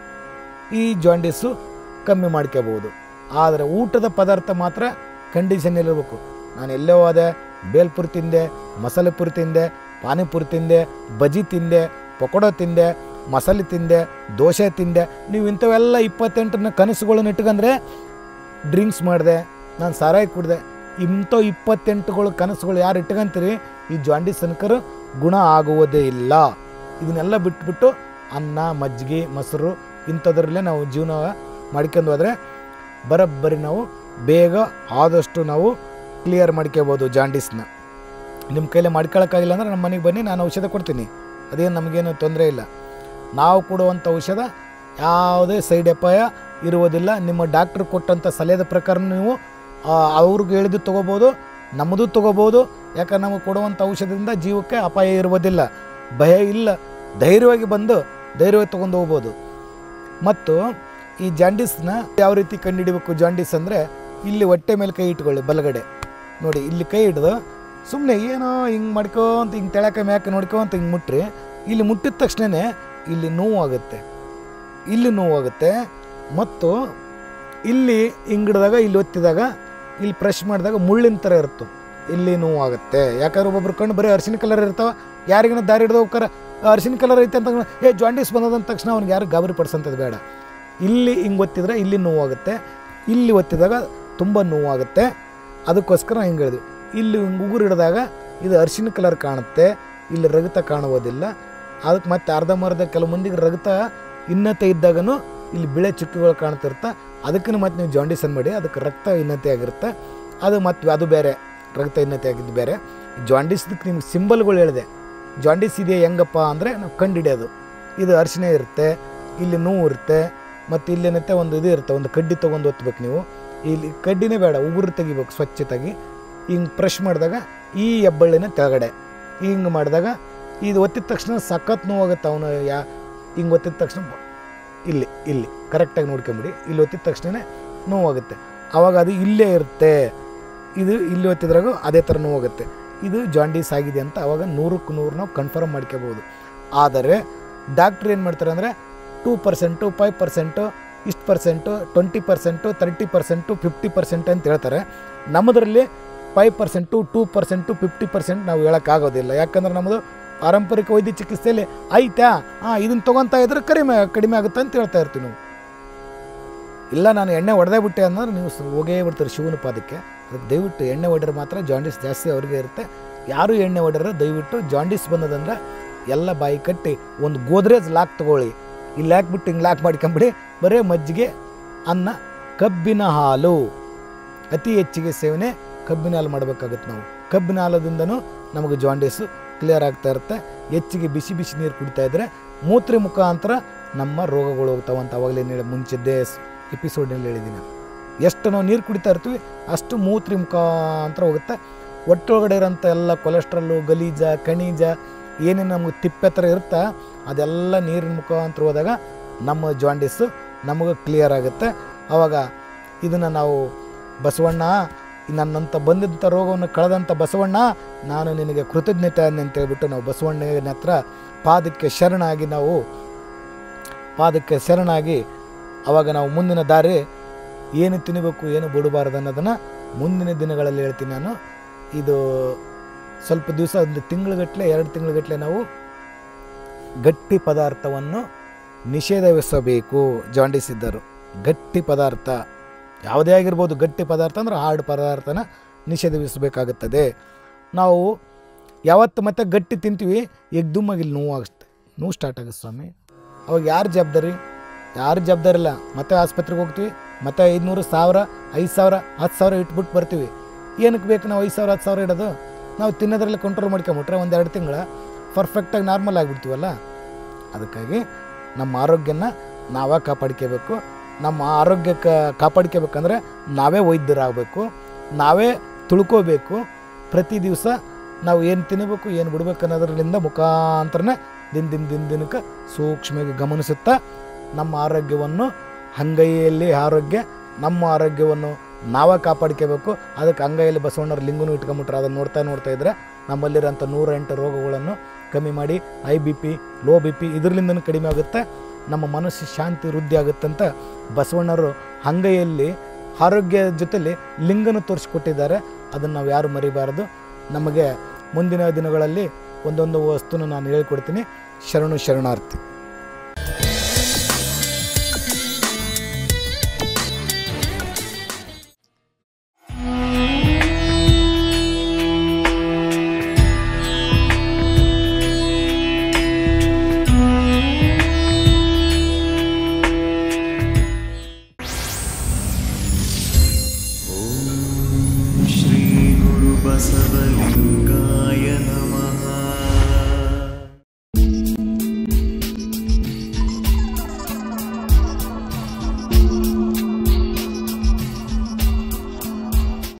ಈ ಜಾಂಡೀಸು ಕಮ್ಮಿ ಮಾಡ್ಕೋಬೋದು ಆದರೆ ಊಟದ ಪದಾರ್ಥ ಮಾತ್ರ ಕಂಡೀಷನ್ ಇರಬೇಕು ನಾನು ಎಲ್ಲೋ ಹೋದೆ ಬೇಲ್ಪುರಿ ತಿಂದೆ ಮಸಾಲೆ ಪುರಿ ತಿಂದೆ ಪಾನಿಪುರಿ ತಿಂದೆ ಬಜ್ಜಿ ತಿಂದೆ ಪಕೋಡ ತಿಂದೆ ಮಸಾಲೆ ತಿಂದೆ ದೋಸೆ ತಿಂದೆ ನೀವು ಇಂಥವೆಲ್ಲ ಇಪ್ಪತ್ತೆಂಟನ ಕನಸುಗಳನ್ನ ಇಟ್ಕೊಂಡ್ರೆ ಡ್ರಿಂಕ್ಸ್ ಮಾಡಿದೆ ನಾನು ಸಾರಾಯಿ ಕುಡಿದೆ ಇಂಥ ಇಪ್ಪತ್ತೆಂಟುಗಳು ಕನಸುಗಳು ಯಾರು ಇಟ್ಕೊಂತೀರಿ ಈ ಜಾಂಡೀಸ್ ತನಕರು ಗುಣ ಆಗುವುದೇ ಇಲ್ಲ ಇದನ್ನೆಲ್ಲ ಬಿಟ್ಬಿಟ್ಟು ಅನ್ನ ಮಜ್ಜಿಗೆ ಮೊಸರು ಇಂಥದ್ರಲ್ಲೇ ನಾವು ಜೀವನ ಮಾಡ್ಕೊಂಡು ಹೋದರೆ ಬರೋಬ್ಬರಿ ನಾವು ಬೇಗ ಆದಷ್ಟು ನಾವು ಕ್ಲಿಯರ್ ಮಾಡ್ಕೋಬೋದು ಜಾಂಡೀಸ್ನ ನಿಮ್ಮ ಕೈಲಿ ಮಾಡ್ಕೊಳಕ್ಕಾಗಿಲ್ಲ ಅಂದ್ರೆ ನಮ್ಮ ಮನೆಗೆ ಬನ್ನಿ ನಾನು ಔಷಧ ಕೊಡ್ತೀನಿ ಅದೇನು ನಮಗೇನು ತೊಂದರೆ ಇಲ್ಲ ನಾವು ಕೊಡುವಂಥ ಔಷಧ ಯಾವುದೇ ಸೈಡ್ ಅಪಾಯ ಇರುವುದಿಲ್ಲ ನಿಮ್ಮ ಡಾಕ್ಟ್ರ್ ಕೊಟ್ಟಂಥ ಸಲಹೆದ ಪ್ರಕಾರ ನೀವು ಆ, ಅವ್ರಿಗೆ ಹೇಳಿದ್ದು ತೊಗೋಬೋದು ನಮ್ಮದು ತೊಗೋಬೋದು ಯಾಕಂದ್ರೆ ನಮಗೆ ಕೊಡುವಂಥ ಔಷಧದಿಂದ ಜೀವಕ್ಕೆ ಅಪಾಯ ಇರುವುದಿಲ್ಲ ಭಯ ಇಲ್ಲ ಧೈರ್ಯವಾಗಿ ಬಂದು ಧೈರ್ಯವಾಗಿ ತೊಗೊಂಡು ಹೋಗ್ಬೋದು ಮತ್ತು ಈ ಜಾಂಡೀಸ್ನ ಯಾವ ರೀತಿ ಕಂಡುಹಿಡಿಬೇಕು ಜಾಂಡೀಸ್ ಅಂದರೆ ಇಲ್ಲಿ ಹೊಟ್ಟೆ ಮೇಲೆ ಕೈ ಇಟ್ಕೊಳ್ಳಿ ಬಲಗಡೆ ನೋಡಿ ಇಲ್ಲಿ ಕೈ ಹಿಡ್ದು ಸುಮ್ಮನೆ ಏನೋ ಹಿಂಗೆ ಮಾಡ್ಕೊಂತ ಹಿಂಗೆ ತೆಳಕ ಮ್ಯಾಕೆ ನೋಡ್ಕೊಂತ ಹಿಂಗೆ ಮುಟ್ರಿ ಇಲ್ಲಿ ಮುಟ್ಟಿದ ತಕ್ಷಣವೇ ಇಲ್ಲಿ ನೋವು ಆಗುತ್ತೆ ಇಲ್ಲಿ ನೋವಾಗುತ್ತೆ ಮತ್ತು ಇಲ್ಲಿ ಹಿಂಗಿಡ್ದಾಗ ಇಲ್ಲಿ ಒತ್ತಿದಾಗ ಇಲ್ಲಿ ಪ್ರೆಶ್ ಮಾಡಿದಾಗ ಮುಳ್ಳಿನ ಥರ ಇರುತ್ತೆ ಇಲ್ಲಿ ನೋವಾಗುತ್ತೆ ಯಾಕಂದ್ರೆ ಒಬ್ಬೊಬ್ರು ಕಣ್ಣು ಬರೀ ಅರಿಶಿನ ಕಲರ್ ಇರ್ತಾವೆ ಯಾರಿಗಿನ ದಾರಿ ಹಿಡ್ದು ಹೋಗ್ತಾರೆ ಅರಿಶಿನ ಕಲರ್ ಐತೆ ಅಂತ ಅಂದ್- ಏ ಜಾಂಡೀಸ್ ಬಂದದಂದ ತಕ್ಷಣ ಅವ್ನಿಗೆ ಯಾರು ಗಾಬರಿ ಪಡಿಸಂಥದ್ದು ಬೇಡ ಇಲ್ಲಿ ಹಿಂಗೆ ಒತ್ತಿದ್ರೆ ಇಲ್ಲಿ ನೋವಾಗುತ್ತೆ ಇಲ್ಲಿ ಒತ್ತಿದಾಗ ತುಂಬ ನೋವಾಗುತ್ತೆ ಅದಕ್ಕೋಸ್ಕರ ಹಿಂಗೆ ಹೇಳಿದ್ವಿ ಇಲ್ಲಿ ಹಿಂಗೆ ಉಗುರು ಹಿಡಿದಾಗ ಇದು ಅರಿಶಿನ ಕಲರ್ ಕಾಣುತ್ತೆ ಇಲ್ಲಿ ರಗತ ಕಾಣುವುದಿಲ್ಲ ಅದಕ್ಕೆ ಮತ್ತೆ ಅರ್ಧಂಬರ್ಧ ಕೆಲವು ಮಂದಿಗೆ ರಗತ ಇನ್ನತೆ ಇದ್ದಾಗನು ಇಲ್ಲಿ ಬಿಳೆ ಚುಕ್ಕಿಗಳು ಕಾಣ್ತಿರ್ತ ಅದಕ್ಕೂ ಮತ್ತೆ ನೀವು ಜಾಂಡೀಸ್ ಅನ್ ಮಾಡಿ ಅದಕ್ಕೆ ರಕ್ತ ಇನ್ನತೆ ಆಗಿರುತ್ತೆ ಅದು ಮತ್ತೆ ಅದು ಬೇರೆ ರಕ್ತ ಇನ್ನತೆ ಆಗಿದ್ದು ಬೇರೆ ಜಾಂಡೀಸ್ದಕ್ಕೆ ನಿಮ್ಗೆ ಸಿಂಬಲ್ಗಳು ಹೇಳಿದೆ ಜಾಂಡೀಸ್ ಇದೆ ಹೆಂಗಪ್ಪ ಅಂದರೆ ನಾವು ಕಂಡಿಡಿಯೋದು ಇದು ಅರಿಶಿನ ಇರುತ್ತೆ ಇಲ್ಲಿ ನೋವು ಇರುತ್ತೆ ಮತ್ತು ಇಲ್ಲೇನತ್ತೆ ಒಂದು ಇದು ಇರುತ್ತೆ ಒಂದು ಕಡ್ಡಿ ತೊಗೊಂಡು ಒತ್ತಬೇಕು ನೀವು ಇಲ್ಲಿ ಕಡ್ಡಿನೇ ಬೇಡ ಉಗುರು ತೆಗಿಬೇಕು ಸ್ವಚ್ಛ ತೆಗಿ ಹಿಂಗೆ ಪ್ರೆಶ್ ಮಾಡಿದಾಗ ಈ ಹೆಬ್ಬಳ್ಳಿನ ಕೆಳಗಡೆ ಹಿಂಗೆ ಮಾಡಿದಾಗ ಇದು ಒತ್ತಿದ ತಕ್ಷಣ ಸಖತ್ ನೋವಾಗುತ್ತೆ ಅವನು ಯಾ ಹಿಂಗೆ ಒತ್ತಿದ ತಕ್ಷಣ ಇಲ್ಲಿ ಇಲ್ಲಿ ಕರೆಕ್ಟಾಗಿ ನೋಡ್ಕೊಂಬಿಡಿ ಇಲ್ಲಿ ಒತ್ತಿದ ತಕ್ಷಣ ನೋವಾಗುತ್ತೆ ಆವಾಗ ಅದು ಇಲ್ಲೇ ಇರುತ್ತೆ ಇದು ಇಲ್ಲಿ ಒತ್ತಿದ್ರಾಗ ಅದೇ ಥರ ನೋವಾಗುತ್ತೆ ಇದು ಜಾಂಡೀಸ್ ಆಗಿದೆ ಅಂತ ಅವಾಗ ನೂರಕ್ಕೆ ನೂರು ನಾವು ಕನ್ಫರ್ಮ್ ಮಾಡ್ಕೋಬೋದು ಆದರೆ ಡಾಕ್ಟ್ರ್ ಏನು ಮಾಡ್ತಾರೆ ಅಂದರೆ ಟೂ ಪರ್ಸೆಂಟು ಫೈವ್ ಪರ್ಸೆಂಟು ಇಷ್ಟು percent twenty percent thirty percent fifty percent ಅಂತ ಹೇಳ್ತಾರೆ ನಮ್ಮದರಲ್ಲಿ five percent two percent fifty percent ನಾವು ಹೇಳೋಕ್ಕಾಗೋದಿಲ್ಲ ಯಾಕಂದ್ರೆ ನಮ್ಮದು ಪಾರಂಪರಿಕ ವೈದ್ಯ ಚಿಕಿತ್ಸೆಯಲ್ಲಿ ಆಯ್ತಾ ಹಾಂ ಇದನ್ನು ತೊಗೊತಾ ಇದ್ರೆ ಕಡಿಮೆ ಕಡಿಮೆ ಆಗುತ್ತೆ ಅಂತ ಹೇಳ್ತಾ ಇರ್ತೀವಿ ನಾವು ಇಲ್ಲ ನಾನು ಎಣ್ಣೆ ಹೊಡೆದೇ ಬಿಟ್ಟೆ ಅಂದ್ರೆ ನೀವು ಸ- ಹೋಗೇ ಬಿಡ್ತಾರೆ ಶಿವನ ಪಾದಕ್ಕೆ ಅದಕ್ಕೆ ದಯವಿಟ್ಟು ಎಣ್ಣೆ ಹೊಡೆದ್ರೆ ಮಾತ್ರ ಜಾಂಡೀಸ್ ಜಾಸ್ತಿ ಅವ್ರಿಗೆ ಇರುತ್ತೆ ಯಾರು ಎಣ್ಣೆ ಹೊಡೆದ್ರೆ ದಯವಿಟ್ಟು ಜಾಂಡೀಸ್ ಬಂದದಂದ್ರೆ ಎಲ್ಲ ಬಾಯಿ ಕಟ್ಟಿ ಒಂದು ಗೋದ್ರೇಜ್ ಲಾಕ್ ತಗೊಳ್ಳಿ ಇಲ್ಲಿ ಹಾಕ್ಬಿಟ್ಟು ಹಿಂಗೆ ಲಾಕ್ ಮಾಡ್ಕೊಂಬಿಡಿ ಬರೀ ಮಜ್ಜಿಗೆ ಅನ್ನ ಕಬ್ಬಿನ ಹಾಲು ಅತಿ ಹೆಚ್ಚಿಗೆ ಸೇವನೆ ಕಬ್ಬಿನ ಹಾಲು ಮಾಡಬೇಕಾಗುತ್ತೆ ನಾವು ಕಬ್ಬಿನ ಹಾಲದಿಂದನೂ ನಮಗೆ ಜಾಂಡೀಸು ಕ್ಲಿಯರ್ ಆಗ್ತಾ ಇರುತ್ತೆ ಹೆಚ್ಚಿಗೆ ಬಿಸಿ ಬಿಸಿ ನೀರು ಕುಡಿತಾ ಇದ್ದರೆ ಮೂತ್ರ ಮುಖಾಂತರ ನಮ್ಮ ರೋಗಗಳು ಹೋಗ್ತಾವೆ ಅಂತ ಅವಾಗಲೇ ಹೇಳಿ ಮುಂಚಿದ್ದೇ ಎಪಿಸೋಡ್ನಲ್ಲಿ ಹೇಳಿದ್ದೀನಿ ಎಷ್ಟು ನಾವು ನೀರು ಕುಡಿತಾ ಇರ್ತೀವಿ ಅಷ್ಟು ಮೂತ್ರಿ ಮುಖಾಂತರ ಹೋಗುತ್ತೆ ಒಟ್ಟೊಳಗಡೆ ಇರೋಂಥ ಎಲ್ಲ ಕೊಲೆಸ್ಟ್ರಾಲು ಗಲೀಜ ಖನಿಜ ಏನೇನು ನಮಗೆ ತಿಪ್ಪೆ ಥರ ಇರುತ್ತಾ ಅದೆಲ್ಲ ನೀರಿನ ಮುಖಾಂತರ ಹೋದಾಗ ನಮ್ಮ ಜಾಂಡೀಸು ನಮಗೆ ಕ್ಲಿಯರ್ ಆಗುತ್ತೆ ಆವಾಗ ಇದನ್ನು ನಾವು ಬಸವಣ್ಣ ನನ್ನಂತ ಬಂದಂಥ ರೋಗವನ್ನು ಕಳೆದಂಥ ಬಸವಣ್ಣ ನಾನು ನಿನಗೆ ಕೃತಜ್ಞತೆ ಅಂತ ಹೇಳ್ಬಿಟ್ಟು ನಾವು ಬಸವಣ್ಣನ ಹತ್ರ ಪಾದಕ್ಕೆ ಶರಣಾಗಿ ನಾವು ಪಾದಕ್ಕೆ ಶರಣಾಗಿ ಅವಾಗ ನಾವು ಮುಂದಿನ ದಾರಿ ಏನು ತಿನ್ನಬೇಕು ಏನು ಬಿಡಬಾರ್ದು ಅನ್ನೋದನ್ನು ಮುಂದಿನ ದಿನಗಳಲ್ಲಿ ಹೇಳ್ತೀನಿ ನಾನು ಇದು ಸ್ವಲ್ಪ ದಿವಸ ಒಂದು ತಿಂಗಳುಗಟ್ಟಲೆ ಎರಡು ತಿಂಗಳುಗಟ್ಟಲೆ ನಾವು ಗಟ್ಟಿ ಪದಾರ್ಥವನ್ನು ನಿಷೇಧವಿಸಬೇಕು ಜಾಂಡೀಸ್ ಇದ್ದರು ಗಟ್ಟಿ ಪದಾರ್ಥ ಯಾವುದೇ ಆಗಿರ್ಬೋದು ಗಟ್ಟಿ ಪದಾರ್ಥ ಅಂದ್ರೆ ಹಾರ್ಡ್ ಪದಾರ್ಥನ ನಿಷೇಧಿಸಬೇಕಾಗುತ್ತದೆ ನಾವು ಯಾವತ್ತು ಮತ್ತೆ ಗಟ್ಟಿ ತಿಂತೀವಿ ಎಗ್ದುಮ್ಮಾಗಿ ಇಲ್ಲಿ ನೋವು ಆಗುತ್ತೆ ನೋವು ಸ್ಟಾರ್ಟ್ ಆಗುತ್ತೆ ಸ್ವಾಮಿ ಅವಾಗ ಯಾರು ಜವಾಬ್ದಾರಿ ಯಾರು ಜವಾಬ್ದಾರಿ ಇಲ್ಲ ಮತ್ತೆ ಆಸ್ಪತ್ರೆಗೆ ಹೋಗ್ತೀವಿ ಮತ್ತೆ ಐದುನೂರು ಸಾವಿರ ಐದು ಸಾವಿರ ಹತ್ತು ಸಾವಿರ ಇಟ್ಬಿಟ್ಟು ಬರ್ತೀವಿ ಏನಕ್ಕೆ ಬೇಕು ನಾವು ಐದು ಸಾವಿರ ಹತ್ತು ಸಾವಿರ ಇಡೋದು ನಾವು ತಿನ್ನೋದ್ರಲ್ಲಿ ಕಂಟ್ರೋಲ್ ಮಾಡ್ಕೊಂಬಿಟ್ರೆ ಒಂದು ಎರಡು ತಿಂಗಳ ಪರ್ಫೆಕ್ಟಾಗಿ ನಾರ್ಮಲ್ ಆಗಿಬಿಡ್ತೀವಲ್ಲ ಅದಕ್ಕಾಗಿ ನಮ್ಮ ಆರೋಗ್ಯನ ನಾವೇ ಕಾಪಾಡ್ಕೋಬೇಕು ನಮ್ಮ ಆರೋಗ್ಯಕ್ಕೆ ಕಾಪಾಡ್ಕೋಬೇಕಂದ್ರೆ ನಾವೇ ವೈದ್ಯರಾಗಬೇಕು ನಾವೇ ತಿಳ್ಕೋಬೇಕು ಪ್ರತಿ ದಿವಸ ನಾವು ಏನು ತಿನ್ನಬೇಕು ಏನು ಬಿಡ್ಬೇಕು ಅನ್ನೋದ್ರಲ್ಲಿಂದ ಮುಖಾಂತರನೇ ದಿನ ದಿನ ದಿನ ದಿನಕ್ಕೆ ಸೂಕ್ಷ್ಮವಾಗಿ ಗಮನಿಸುತ್ತಾ ನಮ್ಮ ಆರೋಗ್ಯವನ್ನು ಅಂಗೈಯಲ್ಲಿ ಆರೋಗ್ಯ ನಮ್ಮ ಆರೋಗ್ಯವನ್ನು ನಾವೇ ಕಾಪಾಡ್ಕೋಬೇಕು ಅದಕ್ಕೆ ಅಂಗೈಯಲ್ಲಿ ಬಸವಣ್ಣರ ಲಿಂಗನೂ ಇಟ್ಕೊಂಬಿಟ್ರೆ ಅದನ್ನು ನೋಡ್ತಾ ನೋಡ್ತಾ ಇದ್ದರೆ ನಮ್ಮಲ್ಲಿರೋಂಥ ನೂರ ಎಂಟು ರೋಗಗಳನ್ನು ಕಮ್ಮಿ ಮಾಡಿ high B P low B P ಇದರಲ್ಲಿಂದನೂ ಕಡಿಮೆ ಆಗುತ್ತೆ ನಮ್ಮ ಮನಸ್ಸು ಶಾಂತಿ ವೃದ್ಧಿ ಆಗುತ್ತೆ ಅಂತ ಬಸವಣ್ಣರು ಅಂಗೈಯಲ್ಲಿ ಆರೋಗ್ಯ ಜೊತೆಲಿ ಲಿಂಗನ ತೋರಿಸ್ಕೊಟ್ಟಿದ್ದಾರೆ ಅದನ್ನು ನಾವು ಯಾರು ಮರಿಬಾರದು ನಮಗೆ ಮುಂದಿನ ದಿನಗಳಲ್ಲಿ ಒಂದೊಂದು ವಸ್ತುನ ನಾನು ಹೇಳ್ಕೊಡ್ತೀನಿ ಶರಣು ಶರಣಾರ್ಥಿ